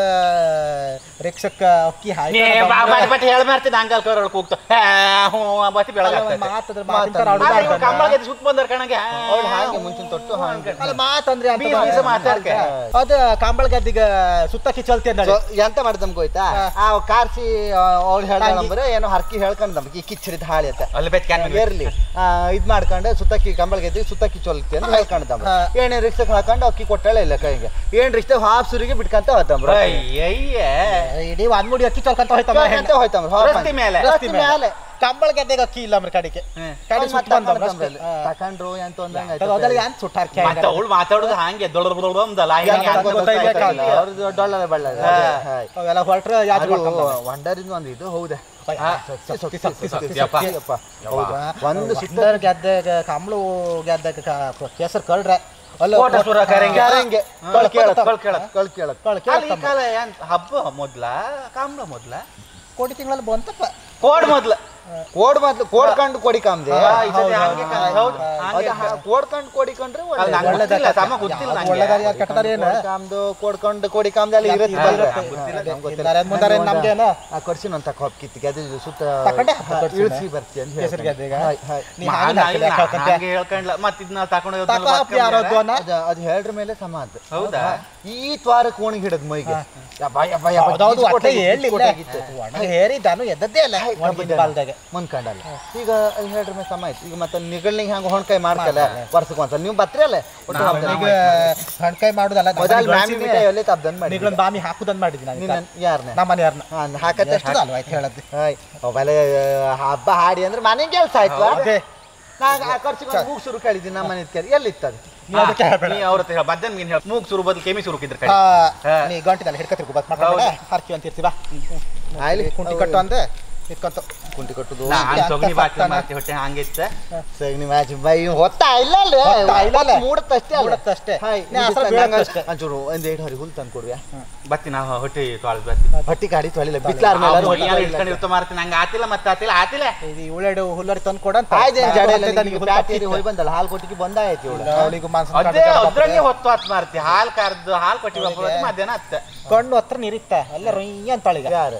Speaker 3: ರಿಕ್ಷಕ್ಕ ಅಕ್ಕಿ ಹಾಕಿ
Speaker 2: ನೀ ಬಾ- ಬಾ- ಬಟ್ ಹೇಳ ಮಾರ್ತೀನಿ ಹಂಗಲ್ ಕರೋಳ್ ಕೂಗ್ತು ಹಾ, ಹ್ಞೂ ಬತ್ತಿ ಬೆಳಗಾಗ್ತದೆ
Speaker 3: ಮಾತದ್ರ
Speaker 1: ಮಾತಂದ್ರೆ
Speaker 2: ಆದ್ರೆ ಇವ್ರು ಕಂಬಳಗೆ ಸುತ್ತ ಬಂದರ್ ಕಣಗೆ
Speaker 1: ಅವ್ಳು ಹಾಗೆ ಮುಂಚಿನ ತೊಟ್ಟು ಹಾಗೆ
Speaker 3: ಅಲ್ಲ ಮಾತಂದ್ರೆ ಅಂತ
Speaker 2: ಬೀಸ್ ಬೀಸ್ ಮಾತಾಡ್ಕೆ.
Speaker 3: ಅದು ಕಾಂಬಳ ಗದ್ದಿಗ ಸುತ್ತಕ್ಕಿ ಚಲ್ತಿ ಅಂದೇಳಿ
Speaker 1: ಸೊ, ಎಂತ ಮಾಡಿದಮ್ ಗೊತ್ತಾ ಆ ಕಾರ್ಸಿ ಅವಳು ಹೇಳ್ದಂದ್ರೆ ಏನೋ ಹರ್ಕಿ ಹೇಳ್ಕೊಂಡ್ ನಮ್ಗೆ ಈ ಕಿಚ್ಚರಿದ ಹಾಳಿ ಅಂತ
Speaker 2: ಅಲ್ಲಿ ಬೆತ್ ಕ್ಯಾನ್
Speaker 1: ಇರ್ಲಿ ಆ, ಇದ್ ಮಾಡ್ಕೊಂಡು ಸುತ್ತಕ್ಕಿ ಕಂಬಳಿಗೆ ಎದ್ದು ಸುತ್ತಕ್ಕಿ ಚೊಲ್ತಿ ಅಂತ ಹೇಳ್ಕೊಂಡಮ್ಮ
Speaker 3: ಹಾ.
Speaker 1: ಏನೇ ರಿಕ್ಷಕ್ ಹಾಕೊಂಡು ಅಕ್ಕಿ ಕೊಟ್ಟಾಳೆ ಇಲ್ಲ ಕೈಗೆ ಏನ್ ರಿಕ್ಷ ಹಾಫ್ ಸುರಿಗೆ ಬಿಟ್ಕಂತ ಹೋತಂಬ್ರ
Speaker 2: ಅಯ್ಯಯ್ಯ
Speaker 3: ಇಡೀ ಒಂದ್ ಮುಡಿ ಅಕ್ಕಿ ಚಲ್ಕಂತ ಹೋಯ್ತಮ್ಮ
Speaker 1: ಅಂತ ಹೋಯ್ತಂಬ್ರ
Speaker 2: ರಸ್ತೆ ಮೇಲೆ.
Speaker 1: ರಸ್ತೆ ಮೇಲೆ
Speaker 3: ಕಂಬಳ ಗದ್ದೆಗ ಅಕ್ಕಿ ಇಲ್ಲ ಅಮ್ರ ಕಡೆಗೆ
Speaker 2: ಹ್ಮ್.
Speaker 3: ಕಡೆ
Speaker 1: ಅವ್ನ್
Speaker 3: ಸುತ್ತ
Speaker 1: ಮತ್ತೆ
Speaker 3: ಬಂದವ್ರು
Speaker 1: ತಕೊಂಡ್ರು
Speaker 3: ಅಷ್ಟೇ. ಹಾ.
Speaker 1: ತಕೊಂಡ್ರು ಎಂತ ಒಂದಂಗ
Speaker 3: ತಗೋದಲ್ಲಿ ಏನ್ ಸುಟ್ಟಾರ್ಕೆ
Speaker 2: ಮತ್ತೆ ಅವಳು ಮಾತಾಡೋದು ಹಂಗೆ ದೊಡ್ಡ ದೊಡ್ಡ ಅಂದಲ್ಲ ಹಿಂಗೆ
Speaker 3: ಯಾಕೆ
Speaker 2: ಅನ್ಕೊಂತ
Speaker 3: ಗೊತ್ತಾಯ್ತು
Speaker 2: ಹೋಗ್ತಾ
Speaker 3: ಯಾಕೆ?
Speaker 2: ಇದ್ದೆ.
Speaker 1: ಅವ್ರದ್ದು ಡೊಳ್ಳರ ಬಳ್ಳಾರಿ
Speaker 2: ಹಾ.
Speaker 1: ಹಾಯ್.
Speaker 3: ಅವೆಲ್ಲ ಹೊರಟ್ರೆ ಯಾವ್ದು
Speaker 1: ಅದು ವಂಡರಿಂದ ಒಂದು ಇದು ಹೌದಾ
Speaker 2: ಹಾ.
Speaker 3: ಸತ್ಯ, ಸತ್ಯ, ಸತ್ಯ, ಸತ್ಯ,
Speaker 2: ಯಪ್ಪ.
Speaker 3: ಸತ್ಯ.
Speaker 1: ಯಪ್ಪ. ಹೌದು ಒಂದು ಸುತ್ತ
Speaker 3: ಸುಂದರ್ ಗೆದ್ದಾಗ ಕಮಲು ಗೆದ್ದಾಗ ಕೇಸರ್ ಕಳ್ರೆ ಅಲ್ಲ
Speaker 2: ಕೋಟ ಸುರ ಕರೆಂಗೆ.
Speaker 1: ಕರೆಂಗೆ.
Speaker 2: ಹಾ.
Speaker 1: ಕಳ್ ಕೇಳತ್
Speaker 2: ಕಳ್ ಕೇಳತ್.
Speaker 1: ಕಳ್ ಕೇಳತ್
Speaker 3: ಕಳ್
Speaker 2: ಅಲ್ಲಿ ಈ
Speaker 3: ಕೇಳ್ತಮ್ಮ.
Speaker 2: ಕಾಲ ಏನ್ ಹಬ್ಬ ಮೊದ್ಲ ಕಾಂಬಳ ಮೊದ್ಲ
Speaker 3: ಕೋಟಿ ತಿಂಗಳಲ್ಲಿ ಬಂತಪ್ಪ
Speaker 2: ಕೋಡ್ ಮೊದ್ಲ
Speaker 1: ಕೋಡ್ ಮೊದ್ಲು ಕೋಡ್ ಕಂಡು ಕೊಡಿ ಕಾಮ್ದೆ
Speaker 2: ಹಾ, ಈ ಸತಿ ಹಂಗೆ ಕ- ಹೌದು ಹಂಗೆ
Speaker 1: ಅದು ಹಾ- ಕೋಡ್ ಕಂಡು ಕೊಡಿಕೊಂಡ್ರೆ
Speaker 2: ಅದು ನಂಗೆ
Speaker 1: ಒಳ್ಳೆ
Speaker 2: ಗೊತ್ತಿಲ್ಲ ಸಮ ಗೊತ್ತಿಲ್ಲ
Speaker 3: ಯಾವ್ದು
Speaker 2: ನಂಗೆ
Speaker 3: ಒಳ್ಳೆದಾರಿ ಯಾವ್ದು ಕೆಟ್ಟದಾರಿ ಏನು
Speaker 1: ಕಾಮ್ದು ಕೋಡ್ಕೊಂಡು ಕೊಡಿ ಕಾಮ್ದು ಅಲ್ಲಿ ಇರುತ್ತೆ
Speaker 3: ಇರುತ್ತೆ,
Speaker 1: ಬಲ್ರೆ.
Speaker 3: ಇರುತ್ತೆ.
Speaker 1: ಗೊತ್ತಿಲ್ಲ,
Speaker 3: ಅದೇ,
Speaker 1: ನಮ್ಗೆ
Speaker 3: ಇದ್ದಾರೆ, ಮುಂದಾರೆ ನಮ್ಗೇನು?
Speaker 1: ಆ ಕೊಡ್ಸಿನ ಅಂತ ಕಾಪ್ ಕಿತ್ತಿಗೆ ಅದು ಸುತ್ತ
Speaker 3: ತಕೊಂಡೆ ಹಬ್ಬ ಕೊಡ್ಸಿನ?
Speaker 1: ಇಳಿಸಿ ಬರ್ತಿ ಅಂತ
Speaker 3: ಕೇಸರಿ
Speaker 1: ಹೇಳ್ತಾನೆ.
Speaker 3: ಗೆದ್ದಾಗ?
Speaker 1: Hi, hi.
Speaker 3: ನೀ
Speaker 2: ಮಾ-
Speaker 3: ಹಾಗೆ
Speaker 2: ನಾ-
Speaker 3: ಹಾಕಿಲ್ಲ,
Speaker 2: ನಾ-
Speaker 3: ಹಾಕಂತೆ.
Speaker 2: ಹಂಗೆ ಹೇಳ್ಕೊಂಡ್ಲ ಮತ್ ಇದನ್ನ ತಕೊಂಡು ಹೋದ್ನಲ್ಲ
Speaker 3: ತಕೋ
Speaker 2: ಮತ್ತೆ
Speaker 3: ಯಾರದ್ದು ಅನ್ನ?
Speaker 1: ಅದು ಅದು ಹೇಳ್ರ ಮೇಲೆ ಸಮ ಅದು
Speaker 2: ಹೌದಾ?
Speaker 1: ಈ ತ್ವಾರ ಕೋಣಿಗೆ ಹಿಡದ್ ಮೈಗೆ ಯಬ್ಬ, ಯಬ್ಬ, ಯಬ್ಬ,
Speaker 3: ಹೌದೌದು
Speaker 1: ಕಿಚ್ಚು
Speaker 3: ಒಟ್ಟೆ
Speaker 1: ಕೊಟ್ಟಾಗಿತ್ತು,
Speaker 3: ಹೇಳಿಲ್ಲ
Speaker 1: ಕೊಟ್ಟಾಗಿತ್ತು.
Speaker 3: ಒಣ ಹೇರಿದ್ದಾನು ಎದ್ದದ್ದೇ ಅಲ್ಲ ಒಣಗಿದ ಬಾಲ್ದಾಗ
Speaker 1: ಮುಂದ್ಕಂಡಲ್ಲ ಈಗ ಅಲ್ಲಿ ಹೇಳ್ರ ಮೇಲೆ ಸಮ ಆಯ್ತು ಈಗ ಮತ್ತೆ ನಿಗಳ್ನಿಗೆ ಹಂಗ ಹೊಣ್ಕಾಯಿ ಮಾಡ್ತಲ್ಲ ವರ್ಷಕ್ಕೆ ಒಂದ್ಸಲ ನೀವು ಬತ್ರಿ ಅಲ್ಲ ಒಟ್ಟು ಹಬ್ಬದಲ್ಲಿ.
Speaker 3: ಈಗ ಹಣ್ಕಾಯಿ ಮಾಡುದಲ್ಲ
Speaker 1: ಮೊದಲು ಮ್ಯಾಮಿನ ಕೈಯಲ್ಲಿ ತಬ್ದನ್ ಮಾಡಿ
Speaker 3: ನಿಗಳೊಂದು ಬಾಮಿ ಹಾಕುದನ್ ಮಾಡಿದ್ದೀನಿ ನಾನು
Speaker 1: ನೀನ್ ಯಾರನ್ನ
Speaker 3: ನಮ್ಮ ಮನೆಯವ್ರನ್ನ
Speaker 1: ಹಾ ಹಾಕತ್ತೆ
Speaker 3: ಎಷ್ಟು ಅಲ್ವಾ ಆಯ್ತು ಹೇಳದ್ದು
Speaker 1: ಹಾಯ್ ಅವೆಲ್ಲ ಹಬ್ಬ ಹಾಡಿ ಅಂದ್ರೆ ಮನೆ ಕೆಲಸ ಆಯ್ತು
Speaker 3: ಅದೇ
Speaker 1: ನಾ ಆ ಖರ್ಚಿಗೆ ಒಂದು ಶುರು ಕೇಳಿದ್ದೀನಿ ನಮ್ಮ ಮನೆ ಕೇಳಿ ಎಲ್ಲಿತ್ತದು
Speaker 3: ನೀ ಅದಕ್ಕೆ ಹೇಳ್ಬೇಡ
Speaker 2: ನೀ ಅವ್ರ ಹತ್ರ ಬದ್ದನ್ ಮೀನ್ ಹೇಳ ಮೂಗ್ ಸುರು ಬದಲು ಕೆಮಿ ಸುರುಕಿದ್ರ ಕಡೆ
Speaker 3: ಹಾ,
Speaker 2: ಹಾ.
Speaker 3: ನೀ ಗಂಟಿದಲ್ಲಿ ಹಿಡ್ಕತಿರ್ಗು ಬಸ್ ಮಾತಾಡ ಹರ್ಕಿ ಅಂತ ಇರ್ತೀವ
Speaker 1: ಆಯ್ಲಿ
Speaker 3: ಕುಂಟಿ ಕಟ್ಟು ಅಂದೆ ಇಟ್ಕೊಂತ
Speaker 1: ಕುಂಟಿ ಕಟ್ಟುದು
Speaker 2: ನಾನ್ ತೊಗನಿ ಬಾಟ್ಲಿ
Speaker 3: ಸತ್ತಾನ.
Speaker 2: ಮಾಡ್ತಿ ಹೊಟ್ಟೆ ಹಂಗಿತ್ತ
Speaker 1: ಸಗಣಿ ಮ್ಯಾಚ್ ಬೈ ಹೊತ್ತಾ ಇಲ್ಲ ಅಲ್ಲೇ
Speaker 3: ಹೊತ್ತಾ ಇಲ್ಲ ಅಲ್ಲೇ?
Speaker 1: ಮೂಡತ್ತಷ್ಟೇ ಅಲ್ಲ
Speaker 3: ಮೂಡತ್ತಷ್ಟೇ.
Speaker 1: ಹಾಯ್
Speaker 3: ನೀ ಅಸಲು ಬೀಳತ್ತಷ್ಟೇ.
Speaker 1: ಒಂಚೂರು ಒಂದ್ ಏಟ್ ಹರಿ ಹುಲ್ ತಂದು ಕೊಡುವ
Speaker 2: ಬತ್ತಿ ನಾ ಹೊಟ್ಟೆ ತೊಳೆದ್ ಬತ್ತಿ
Speaker 1: ಹೊಟ್ಟಿ ಗಾಡಿ ತೊಳಿಲ್ಲ ಬಿಕ್ಲಾರ ಮೇಲೆ
Speaker 2: ಇಟ್ಕೊಂಡಿರ್ತ ಮಾರ್ತೀನಿ ನಂಗೆ ಆತಿಲ್ಲ ಮತ್ತೆ ಆತಿಲ್ಲ ಆತಿಲ್ಲ
Speaker 3: ಇದು ಉಳ್ಳಾಡು ಹುಲ್ಲರಿ ತಂದು ಕೊಡಂತ
Speaker 1: ಆಯ್ತು ಜಡ ಇಲ್ಲ
Speaker 3: ನನಗೆ ಹುಲ್ಲು
Speaker 1: ಪ್ಯಾಟೇರಿ ಹೋಗಿ ಬಂದಲ್ಲ ಹಾಲು ಕೊಟ್ಟಿಗೆ ಬಂದಾಯ್ತು ಇವಳು
Speaker 3: ಅವಳಿಗೂ ಮಾಂಸ
Speaker 2: ಅದೇ ಅದ್ರಂಗೆ ಹೊತ್ತು ಹತ್ ಮಾರ್ತಿ ಹಾಲ್ ಕರ್ದು ಹಾಲ್ ಕೊಟ್ಟಿ ಬಪ್ಪಳತಿ ಮಧ್ಯಾಹ್ನ ಹತ್ತ
Speaker 3: ಕಣ್ಣು ಹತ್ರ ನೀರಿತ್ತ ಅಲ್ಲ ರೊಯ್ಯ ಅಂತಳಿಗ
Speaker 1: ಯಾರು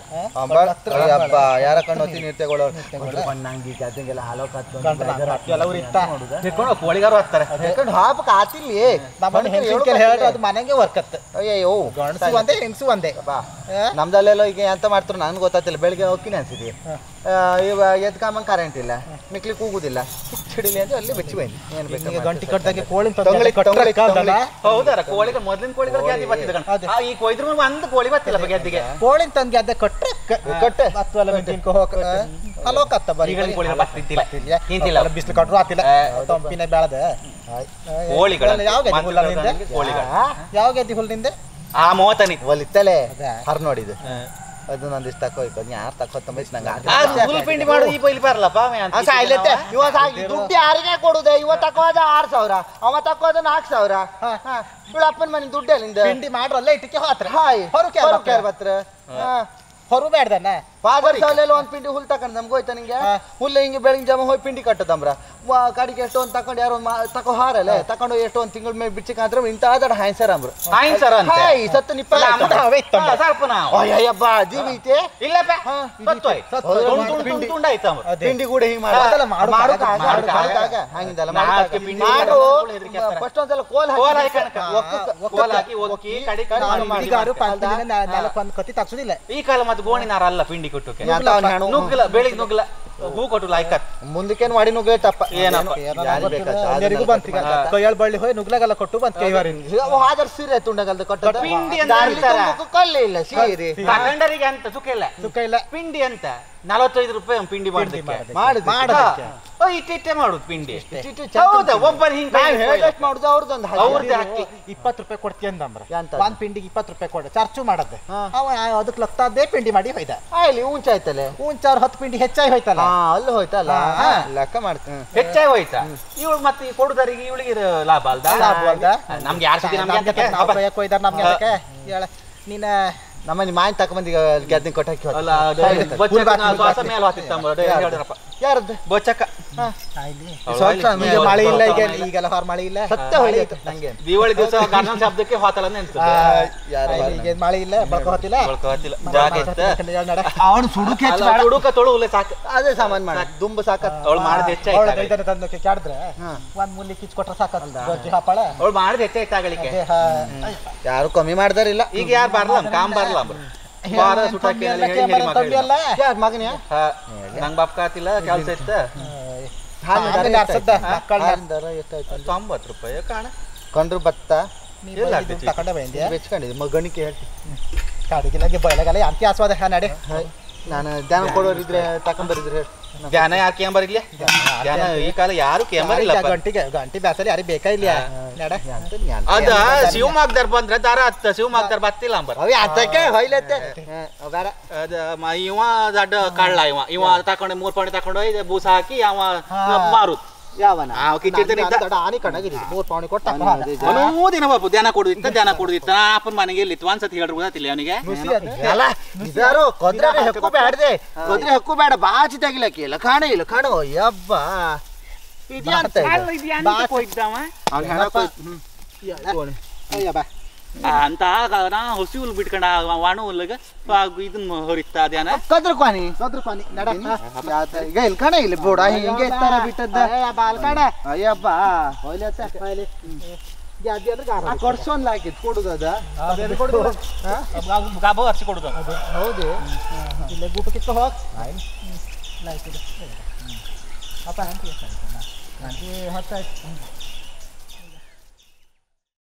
Speaker 1: ಅಬ್ಬ ಯಾರ ಕಣ್ಣು ಹೊತ್ತಿ ನಿರ್ತೆಗಳು ಬಣ್ಣಂಗಿ ಗದ್ದಂಗೆಲ್ಲ ಹಾಲೋ
Speaker 3: ಎಲ್ಲ ಉರಿತ್ತ
Speaker 2: ಹಿಡ್ಕೊಂಡು ಕೋಳಿಗಾರು ಹತ್ತಾರೆ
Speaker 1: ಕತ್ಕೊಂಡು ಹಾಪಕ್ ಆತಿಲ್ಲಿ
Speaker 3: ನಮ್ಮ ಹೆಂಗಸಿನ ಹೇಳ್ರಿ ಅದು ಮನೆಗೆ ವರ್ಕತ್
Speaker 1: ಅಯ್ಯೋ
Speaker 3: ಗಂಡಸು ಒಂದೇ ಹೆಂಗಸು ಒಂದೇ
Speaker 1: ಬಾ
Speaker 3: ಆ?
Speaker 1: ನಮ್ದಲ್ಲೆಲ್ಲ ಈಗ ಎಂತ ಮಾಡ್ತಾರೆ ನನ್ಗೆ ಗೊತ್ತಾಗ್ತಿಲ್ಲ ಬೆಳಿಗ್ಗೆ ಹೋಗ್ತೀನಿ ಅನ್ಸಿದ್ವಿ ಇವ ಎದ್ಕಾಮಂಗ್ ಕರೆಂಟ್ ಇಲ್ಲ ಮಿಕ್ಲಿ ಕೂಗುದಿಲ್ಲ ಹಿಡಿಲಿ ಅಂತ ಅಲ್ಲಿ ಬೆಚ್ಚಿ ಬೈನಿ ಏನ್
Speaker 3: ಈಗ
Speaker 1: ಬೇಕು
Speaker 3: ಗಂಟಿ ಕಟ್ಟಾಗೆ ಕೋಳಿ
Speaker 1: ತೊಂಗಳಿ, ತೊಂಗಳಿ, ತೊಂಗಳಿ.
Speaker 2: ಹೌದಾರ ಕೋಳಿಗಳು ಮೊದ್ಲಿನ ಕೋಳಿಗಳು ಗೆದ್ದಿ ಬತ್ತಿದ ಕಣ ಆ, ಈ ಕೊಯ್ದ್ರ ಒಂದು ಕೋಳಿ ಬತ್ತಿಲ್ಲ ಗೆದ್ದಿಗೆ
Speaker 3: ಕೋಳಿನ ತಂದು ಗೆದ್ದೆ ಕಟ್ರೆ
Speaker 1: ಕಟ್ಟೆ
Speaker 3: ಮತ್ತು ಎಲ್ಲ ತಿನ್ಕೊ ಹೋಗ ಹಲೋ ಕತ್ತ ಬರೀ
Speaker 2: ಈಗ ಕೋಳಿ ಬರ್ತಿದ್ದಿಲ್ಲ ತಿಂತಿಲ್ಲ
Speaker 3: ಬಿಸಿಲು ಕಟ್ರು ಆತಿಲ್ಲ
Speaker 2: ಆ,
Speaker 3: ತಂಪಿನ ಬೆಳದ
Speaker 2: ಕೋಳಿಗಳು
Speaker 3: ಯಾವ ಗೆದ್ದಿ ಹುಲ್ಲ ನಿಂದೆ
Speaker 2: ಕೋಳಿಗಳು
Speaker 3: ಯಾವ ಗೆದ್ದಿ ಹುಲ್ ನಿಂದೆ
Speaker 2: ಆ ಮೂವತ್ತನಿ
Speaker 1: ಒಲಿತಲೆ
Speaker 3: ಅದಾ?
Speaker 1: ಹರ್ ನೋಡಿದು ಅದು ನಂದು ಇಷ್ಟ ತಕೋಯ್ತು ಯಾರು ತಕೋತಂಬ ನಂಗೆ
Speaker 2: ಆ ಫುಲ್ ಪಿಂಡಿ ಮಾಡೋದು ಈ ಪೈಲಿ ಬರಲ್ಲಪ್ಪ
Speaker 1: ಆ ಸಾಯ್ಲತ್ತೆ ಇವ ಸಾಯ್ಲಿ ದುಡ್ಡು ಯಾರಿಗೆ ಕೊಡುದೆ ಇವ ತಕೋದ ಆರ್ ಸಾವಿರ ಅವ ತಕೋದ ನಾಲ್ಕು ಸಾವಿರ ಇವಳು ಅಪ್ಪನ ಮನೆ ದುಡ್ಡು ಎಲ್ಲಿಂದ
Speaker 3: ಪಿಂಡಿ ಮಾಡ್ರಲ್ಲ ಇಟ್ಟಿಗೆ ಹೋತ್ರ
Speaker 1: ಹಾಯ್
Speaker 3: ಹೊರು
Speaker 1: ಕೇರ್ ಬತ್ರ
Speaker 3: ಹೊರು ಬೇಡ್ದನ್ನ
Speaker 1: ಫಾದರ್ ಸಾಲೆಲ್ಲ ಒಂದ್ ಪಿಂಡಿ ಹುಲ್ ತಕೊಂಡ್ ನಮ್ಗೆ ಹೋಯ್ತಾ ನಿಂಗೆ
Speaker 3: ಹಾ.
Speaker 1: ಹುಲ್ಲು ಹಿಂಗೆ ಬೆಳಗ್ಗೆ ಜಮ ಹೋಗಿ ಪಿಂಡಿ ಕಟ್ಟದಮ್ರ ಕಡಿಗೆ ಎಷ್ಟು ಅಂತ ತಕೊಂಡು ಯಾರೋ ಒಂದ್ ಮಾ- ತಕೋ ಹಾರಲ್ಲ ತಕೊಂಡು ಎಷ್ಟು ಒಂದ್ ತಿಂಗಳ ಮೇಲೆ ಬಿಚ್ಚಿಕಂತ್ರ ಇಂತ ಆದಡ ಹಾಯ್ ಸರ್ ಅಂಬ್ರು
Speaker 2: ಆಯ್ನ್ ಸರ್ ಅಂತ
Speaker 1: ಹಾಯ್ ಸತ್ತು ನಿಪ್ಪ
Speaker 2: ಅಲ್ಲ, ಅಮ್ಮ
Speaker 3: ಅವೇ ಇತ್ತಂಬ.
Speaker 2: ಹಾ, ಸ್ವಲ್ಪ ನಾವು
Speaker 1: ಅಯ್ಯಬ್ಬ ಜೀವಿ ಐತೆ
Speaker 2: ಇಲ್ಲಪ್ಪ
Speaker 1: ಹಾ,
Speaker 2: ಸತ್ತು ಆಯ್ತು
Speaker 3: ಸತ್ತು
Speaker 2: ತುಂಡು
Speaker 3: ಆಯ್ತು.
Speaker 2: ತುಂಡು ತುಂಡು ತುಂಡು ಆಯ್ತು ಅಮ್ಮ.
Speaker 3: ಅದೇ.
Speaker 1: ಪಿಂಡಿ ಕೂಡ ಹಿಂಗ್ ಮಾಡ
Speaker 3: ಅದೆಲ್ಲ ಮಾಡು-
Speaker 1: ಮಾಡೋಕ್ ಆಗ,
Speaker 3: ಮಾಡೋಕ್
Speaker 1: ಮಾಡೋಕ್
Speaker 3: ಆಗ.
Speaker 1: ಆಗ. ಹಂಗಿಂದಲ್ಲ
Speaker 2: ನಾಲ್ಕು
Speaker 1: ಮಾಡೋಕ್ ಆಗ.
Speaker 2: ಪಿಂಡಿ
Speaker 1: ಮಾಡು
Speaker 2: ಮಾಡ್ಕೊಂಡು ಹೆದ್ರಿಕೆ ಆಗ್ತಾರೆ.
Speaker 1: ಫಸ್ಟ್ ಒಂದ್ಸಲ ಕೋಲ್
Speaker 2: ಕೋಲ್
Speaker 1: ಹಾಕಿ
Speaker 2: ಹಾಕಿ ಕಣಕ.
Speaker 1: ಒಕ್ಕಕ್ಕ-
Speaker 2: ಕೋಲ್ ಹಾಕಿ ಒಕ್ಕಿ ಕಡಿ ಕಡಿ
Speaker 3: ನಾನು
Speaker 2: ಮಾಡಿ
Speaker 3: ಈಗಾರು
Speaker 2: ಮಾಡಿ.
Speaker 3: ಪಾಂಚ್ ದಿನ ನಾಲ್ಕು ಒಂದು ಕತ್ತಿ ತಗ್ಸುದಿಲ್ಲ
Speaker 2: ಈ ಕಾಲ ಮತ್ತೆ ಗೋಣಿ ನಾರ ಅಲ್ಲ ಪಿಂಡಿ ಕೊಟ್ಟುಕೆ
Speaker 1: ಎಂತ ಅವ್ನ್ ಹೆಣ್ಣು?
Speaker 2: ನುಗ್ಗಲ ಬೆಳಿಗ್ಗೆ ನುಗ್ಗಲ ಹೂ ಕೊಟ್ಟು ಲಾಯ್ಕತ್
Speaker 1: ಮುಂದಕ್ಕೇನ್ ಮಾಡಿ ನುಗ್ಗೇಟಪ್ಪ
Speaker 2: ಏನಪ್ಪ?
Speaker 1: ಯಾರಿಗ್ ಬೇಕಾದ್ ಅದು
Speaker 3: ಎಲ್ಲರಿಗೂ ಬಂತ ಈಗ
Speaker 2: ಹಾ.
Speaker 3: ಕೈಯಾಳ್ ಬಳ್ಳಿ ಹೋಯ್ ನುಗ್ಲಾಗಲ್ಲ ಕೊಟ್ಟು ಬಂತ ಕೈವಾರಿ
Speaker 1: ಹಾಜರ್ ಸೀರೆ ತುಂಡಗಲ್ದ ಕೊಟ್ಟದ
Speaker 2: ಪಿಂಡಿ ಅಂತ
Speaker 1: ದಾರಿ
Speaker 2: ಹೇಳ್ತಾರ.
Speaker 1: ತುಂಬಕ್ಕೂ ಕಲ್ಲೆ ಇಲ್ಲ ಸೀರೆ
Speaker 2: ತಗೊಂಡರಿಗೆ ಅಂತ ಸುಖ ಇಲ್ಲ
Speaker 3: ಸುಖ ಇಲ್ಲ
Speaker 2: ಪಿಂಡಿ ಅಂತ ನಲವತ್ತೈದು ರೂಪಾಯಿ ಒಂದು ಪಿಂಡಿ ಮಾಡೋದಕ್ಕೆ
Speaker 3: ಮಾಡೋದಕ್ಕೆ.
Speaker 1: ಮಾಡುದು
Speaker 3: ಮಾಡೋದಕ್ಕೆ.
Speaker 2: ಓ ಇಟ್ಟಿಟ್ಟೆ ಮಾಡುದು ಪಿಂಡಿ
Speaker 1: ಇಷ್ಟಿಷ್ಟು ಚಂದ
Speaker 2: ಹೌದಾ ಒಬ್ಬರು ಹಿಂಗ್
Speaker 1: ನಾವ್ ಹೇಳ್ದಷ್ಟ್ ಮಾಡುದು ಅವ್ರದ್ದೊಂದು
Speaker 2: ಅವ್ರದ್ದೇ ಹಾಕಿ
Speaker 3: ಇಪ್ಪತ್ತು ರೂಪಾಯಿ ಕೊಡ್ತೀಯ ಅಂದಮ್ರ
Speaker 1: ಎಂತ?
Speaker 3: ಒಂದ್ ಪಿಂಡಿಗೆ ಇಪ್ಪತ್ತು ರೂಪಾಯಿ ಕೊಡ ಚರ್ಚು ಮಾಡತ್ತೆ
Speaker 1: ಹಾ.
Speaker 3: ಅವ ಅದಕ್ಕೆ ಲಗ್ತಾದ್ದೇ ಪಿಂಡಿ ಮಾಡಿ ಹೋಯ್ದ
Speaker 1: ಆಯ್ಲಿ ಉಂಚಾಯ್ತಲೆ
Speaker 3: ಒಂಚಾರ್ ಹತ್ತು ಪಿಂಡಿ ಹೆಚ್ಚಾಗಿ ಹೋಯ್ತಲ್ಲ
Speaker 1: ಹಾ ಅಲ್ಲಿ ಹೋಯ್ತಲ್ಲ
Speaker 3: ಹಾ.
Speaker 1: ಲೆಕ್ಕ ಮಾಡ್ತೀನಿ
Speaker 2: ಹೆಚ್ಚಾಗಿ ಹೋಯ್ತಾ ಇವಳು ಮತ್ತೆ ಈ ಕೊಡುದರಿಗೆ ಇವಳಿಗೆ ಲಾಭ ಅಲ್ದ
Speaker 3: ಲಾಭ ಅಲ್ದಾ?
Speaker 2: ನಮ್ಗೆ ಯಾರು ಸಿಗಿ ನಮ್ಗೆ
Speaker 3: ನಮ್ಗೆ
Speaker 2: ಅಂತ
Speaker 3: ನಾವು ಕೊಯ್ಯಾಕ್ ಹೋಯ್ದಾರ ನಮ್ಗೆ
Speaker 2: ಹಾ.
Speaker 3: ಅದಕ್ಕೆ ಹೇಳ ನೀನ
Speaker 1: ನಮ್ಮನೆ ಮಾಯಿನ ತಕೊಂಬಂದಿ ಗೆದ್ದಿನ ಕೊಟ್ಟಾಕಿ
Speaker 2: ಅಲ್ಲ ಅದು
Speaker 1: ಸೈಡ್
Speaker 2: ಬೊಚ್ಚಕ್ಕ
Speaker 3: ಹುಲ್ ಬಾಕಿ,
Speaker 2: ನಾವು
Speaker 3: ಹುಲ್
Speaker 2: ಶ್ವಾಸ
Speaker 3: ಬಾಕಿ.
Speaker 2: ಮೇಲೆ ಹಾಕಿತ್ತಮ್ಮ ಹೇಳ್ರಪ್ಪ
Speaker 1: ಯಾರದ್ದು
Speaker 2: ಬೊಚ್ಚಕ್ಕ
Speaker 3: ಇಲ್ಲಿ
Speaker 2: ಅವ್ಳು
Speaker 1: ಸ್ವಲ್ಪ
Speaker 2: ಅಲ್ಲಿ
Speaker 3: ಈಗ ಮಳೆ ಇಲ್ಲ ಈಗ
Speaker 2: ಇಲ್ಲ.
Speaker 3: ಈಗೆಲ್ಲ ಹೊರ ಮಳೆ ಇಲ್ಲ
Speaker 1: ಸತ್ಯ ಹೊಳಿತು ನಂಗೆ
Speaker 2: ದಿವಾಳಿ ದಿವಸ ಗರ್ಜನ್ ಶಬ್ದಕ್ಕೆ ಹೋತಲ್ಲ ನೆನ್ಸ್ತದೆ
Speaker 1: ಯಾರು
Speaker 3: ಈಗ ಮಳೆ ಇಲ್ಲ ಬಳಕ ಹೊತ್ತಿಲ್ಲ
Speaker 2: ಗೊತ್ತಿಲ್ಲ ಜಾಗ ಇತ್ತ
Speaker 1: ಅವನು ಸುಡುಕ್
Speaker 2: ಅಲ್ಲ ತುಡುಕ ತೊಳು ಉಲೆ ಸಾಕು
Speaker 1: ಅದೇ ಸಾಮಾನ್ ಮಾಡ ದುಂಬ ಸಾಕತ್
Speaker 2: ಅವಳು ಮಾಡಿದ ಹೆಚ್ಚಾಯ್ತು
Speaker 3: ದೈತನ ತಂದು ಕ್ಯಾಡಿದ್ರೆ
Speaker 1: ಹಾ.
Speaker 3: ಒಂದ್ ಮೂಲಿ ಕಿಚ್ ಕೊಟ್ರೆ ಸಾಕಲ್ಲ ಗೊಜ್ಜಿ ಹಾಪಾಳ
Speaker 2: ಅವಳು ಮಾಡಿದ ಹೆಚ್ಚಾಯ್ತು ಆಗಲಿಕ್ಕೆ
Speaker 3: ದೇಹ
Speaker 1: ಯಾರು ಕಮ್ಮಿ ಮಾಡ್ದಾರಿಲ್ಲ
Speaker 2: ಈಗ ಯಾರು ಬರ್ಲ ಕಾಮ್ ಬರ್ಲ ಬಾರ ಸುಟ್ಟಾಕಿ ಅಲ್ಲಿ ಹೇಳಿ ಹೇಳಿ ಮಗ
Speaker 3: ತಂಬಿ ಅಲ್ಲ
Speaker 1: ಯಾರು ಮಗನ
Speaker 2: ಹಾ, ನಂಗ್ ಬಾಪ್ ಕಾತಿಲ್ಲ ಕೆಲ್ಸ ಇತ್ತ
Speaker 3: ಆಮೇಲೆ ಆಡ್ಸದ್ದ ಮಕ್ಕಳ್ನ.
Speaker 1: ಹಾಲಿಂದರ ಎಷ್ಟಾಯ್ತು
Speaker 2: ತೊಂಬತ್ತು ರೂಪಾಯಿ ಕಾಣ
Speaker 1: ಕೊಂಡ್ರು ಭತ್ತ
Speaker 3: ನೀ
Speaker 2: ಎಲ್ಲ
Speaker 3: ಬರೀ
Speaker 2: ಆಗ್ತೈತಿ.
Speaker 3: ದುಡ್ಡು ತಕೊಂಡೆ ಬಂದ್ಯಾ
Speaker 1: ಬೆಚ್ಕೊಂಡಿದ್ದೆ ಮಗಣಿಕೆ ಹೇಳ್ತಿ
Speaker 3: ಕಾಡಿಗಿಲ್ಲ ಬಯಲಾಗಲ್ಲ ಅಂತಿ ಆಸ್ವಾದ ಹಾ ನಡೆ
Speaker 1: ನಾನು ಧ್ಯಾನ ಕೊಡೋರಿದ್ರೆ ತಕೊಂಬರಿದ್ರೆ ಹೇಳಿ
Speaker 2: ಧ್ಯಾನ ಯಾಕೆ ಕ್ಯಾಮರ್ ಇರ್ಲಿ ಧ್ಯಾನ ಈ ಕಾಲ ಯಾರು ಕ್ಯಾಮರ್ ಇಲ್ಲ
Speaker 3: ಗಂಟಿಗೆ ಗಂಟಿ ಬ್ಯಾಸರಿ ಯಾರಿಗೆ ಬೇಕಾ ಇಲ್ಲ ನಡ
Speaker 1: ಅಂತ ಜ್ಞಾನ.
Speaker 2: ಅದ ಶಿವಮೊಗ್ಗದರ್ ಬಂದ್ರೆ ದಾರ ಹತ್ತ ಶಿವಮೊಗ್ಗದರ್ ಬತ್ತಿಲ್ಲ ಅಂಬರ್
Speaker 1: ಅವಿ ಅದಕ್ಕೆ ಹೊಯ್ಲತ್ತೆ ಬೇಡ
Speaker 2: ಅದ ಮ- ಇವ ದಡ್ಡ ಕಳ್ಳ ಇವ ಇವ ತಕೊಂಡು ಮೂರ್ ಪಾಣಿ ತಕೊಂಡು ಹೋಗಿ ಬೂಸ ಹಾಕಿ ಅವ
Speaker 3: ಹಾ.
Speaker 2: ಮಾರುದ್
Speaker 1: ಯಾವನ
Speaker 2: ಆ, ಕಿಚ್ಚಿಡ್ತಾನೆ ಇದ್ದ.
Speaker 3: ದೊಡ್ಡ ಆನಿ ಕಣ್ಣಾಗಿರಿ ಮೂರ್ ಪೌಣಿ ಕೊಟ್ಟ
Speaker 1: ಅವ್ನು ಅದೇ ಜನ.
Speaker 2: ಅವನೂ ದಿನ ಬಾಪು ಧ್ಯಾನ ಕೊಡುದಿತ್ತ ಧ್ಯಾನ ಕೊಡುದಿತ್ತ ನಾ ಅಪ್ಪನ ಮನೆಗೆ ಇಲ್ಲಿತ್ತು ಒಂದ್ಸತಿ ಹೇಳ್ರು ಗೊತ್ತಿಲ್ಲ ಅವನಿಗೆ
Speaker 3: ನುಸಿ ಅದು.
Speaker 1: ಅಲ್ಲ ಇದಾರು ಕೊದ್ರೆ ಹಕ್ಕು ಬೇಡದೆ ಕೊದ್ರೆ ಹಕ್ಕು ಬೇಡ ಬಾಚಿ ತೆಗಿಲಕ್ಕೆ ಇಲ್ಲ ಕಾಣ ಇಲ್ಲ ಕಾಣೋ ಯಬ್ಬ ಇದ್ಯಾ ಅಂತ ಇದು. ಅವ್ನ್ ಹೆಣ ಕೊಯ್- ಹ್ಮ್. ತಗೊಳ್ಳಿ.
Speaker 3: ಅಯ್ಯ ಬಾ
Speaker 2: ಅಂತ ನಾ ಹೊಸಿ ಹುಲ್ ಬಿಟ್ಕೊಂಡ ವಾಣ ಹುಲ್ಲಾಗ ಇದನ್ನ ಹೊರಿತ್ತ ಧ್ಯಾನ
Speaker 1: ಕದ್ರ ಕ್ವಾನಿ
Speaker 3: ಸೋದ್ರ ಪಾನಿ ನಡ
Speaker 1: ಯಾತ- ಈಗ ಇಲ್ಲಿ ಕಾಣ ಇಲ್ಲಿ ಬೋಡ ಹಿಂಗೆ ತರ ಬಿಟ್ಟದ್ದ
Speaker 3: ಬಾಲ್ ಕಾಡ
Speaker 1: ಅಯ್ಯಬ್ಬ ಹೊಯ್ಲತ್ತ
Speaker 3: ಜಾತಿ ಅಂದ್ರೆ ಗಾರ
Speaker 1: ಆ ಕೊಡ್ಸೋನ್ ಹಾಕಿದ್ ಕೊಡುದದ
Speaker 3: ಅದೇನು ಕೊಡು ಹಾ?
Speaker 2: ಗಾಬೋ ಹರಿಸಿ ಕೊಡುದು
Speaker 3: ಅದು ಹೌದು ಇಲ್ಲೇ ಗೂಟ ಕಿತ್ತ ಹೋಗ್ ಲೈಟ್ ಇದೆ ಅಪ್ಪ ನಂಗೆ ನಂಗೆ ಹೊತ್ತಾಯ್ತು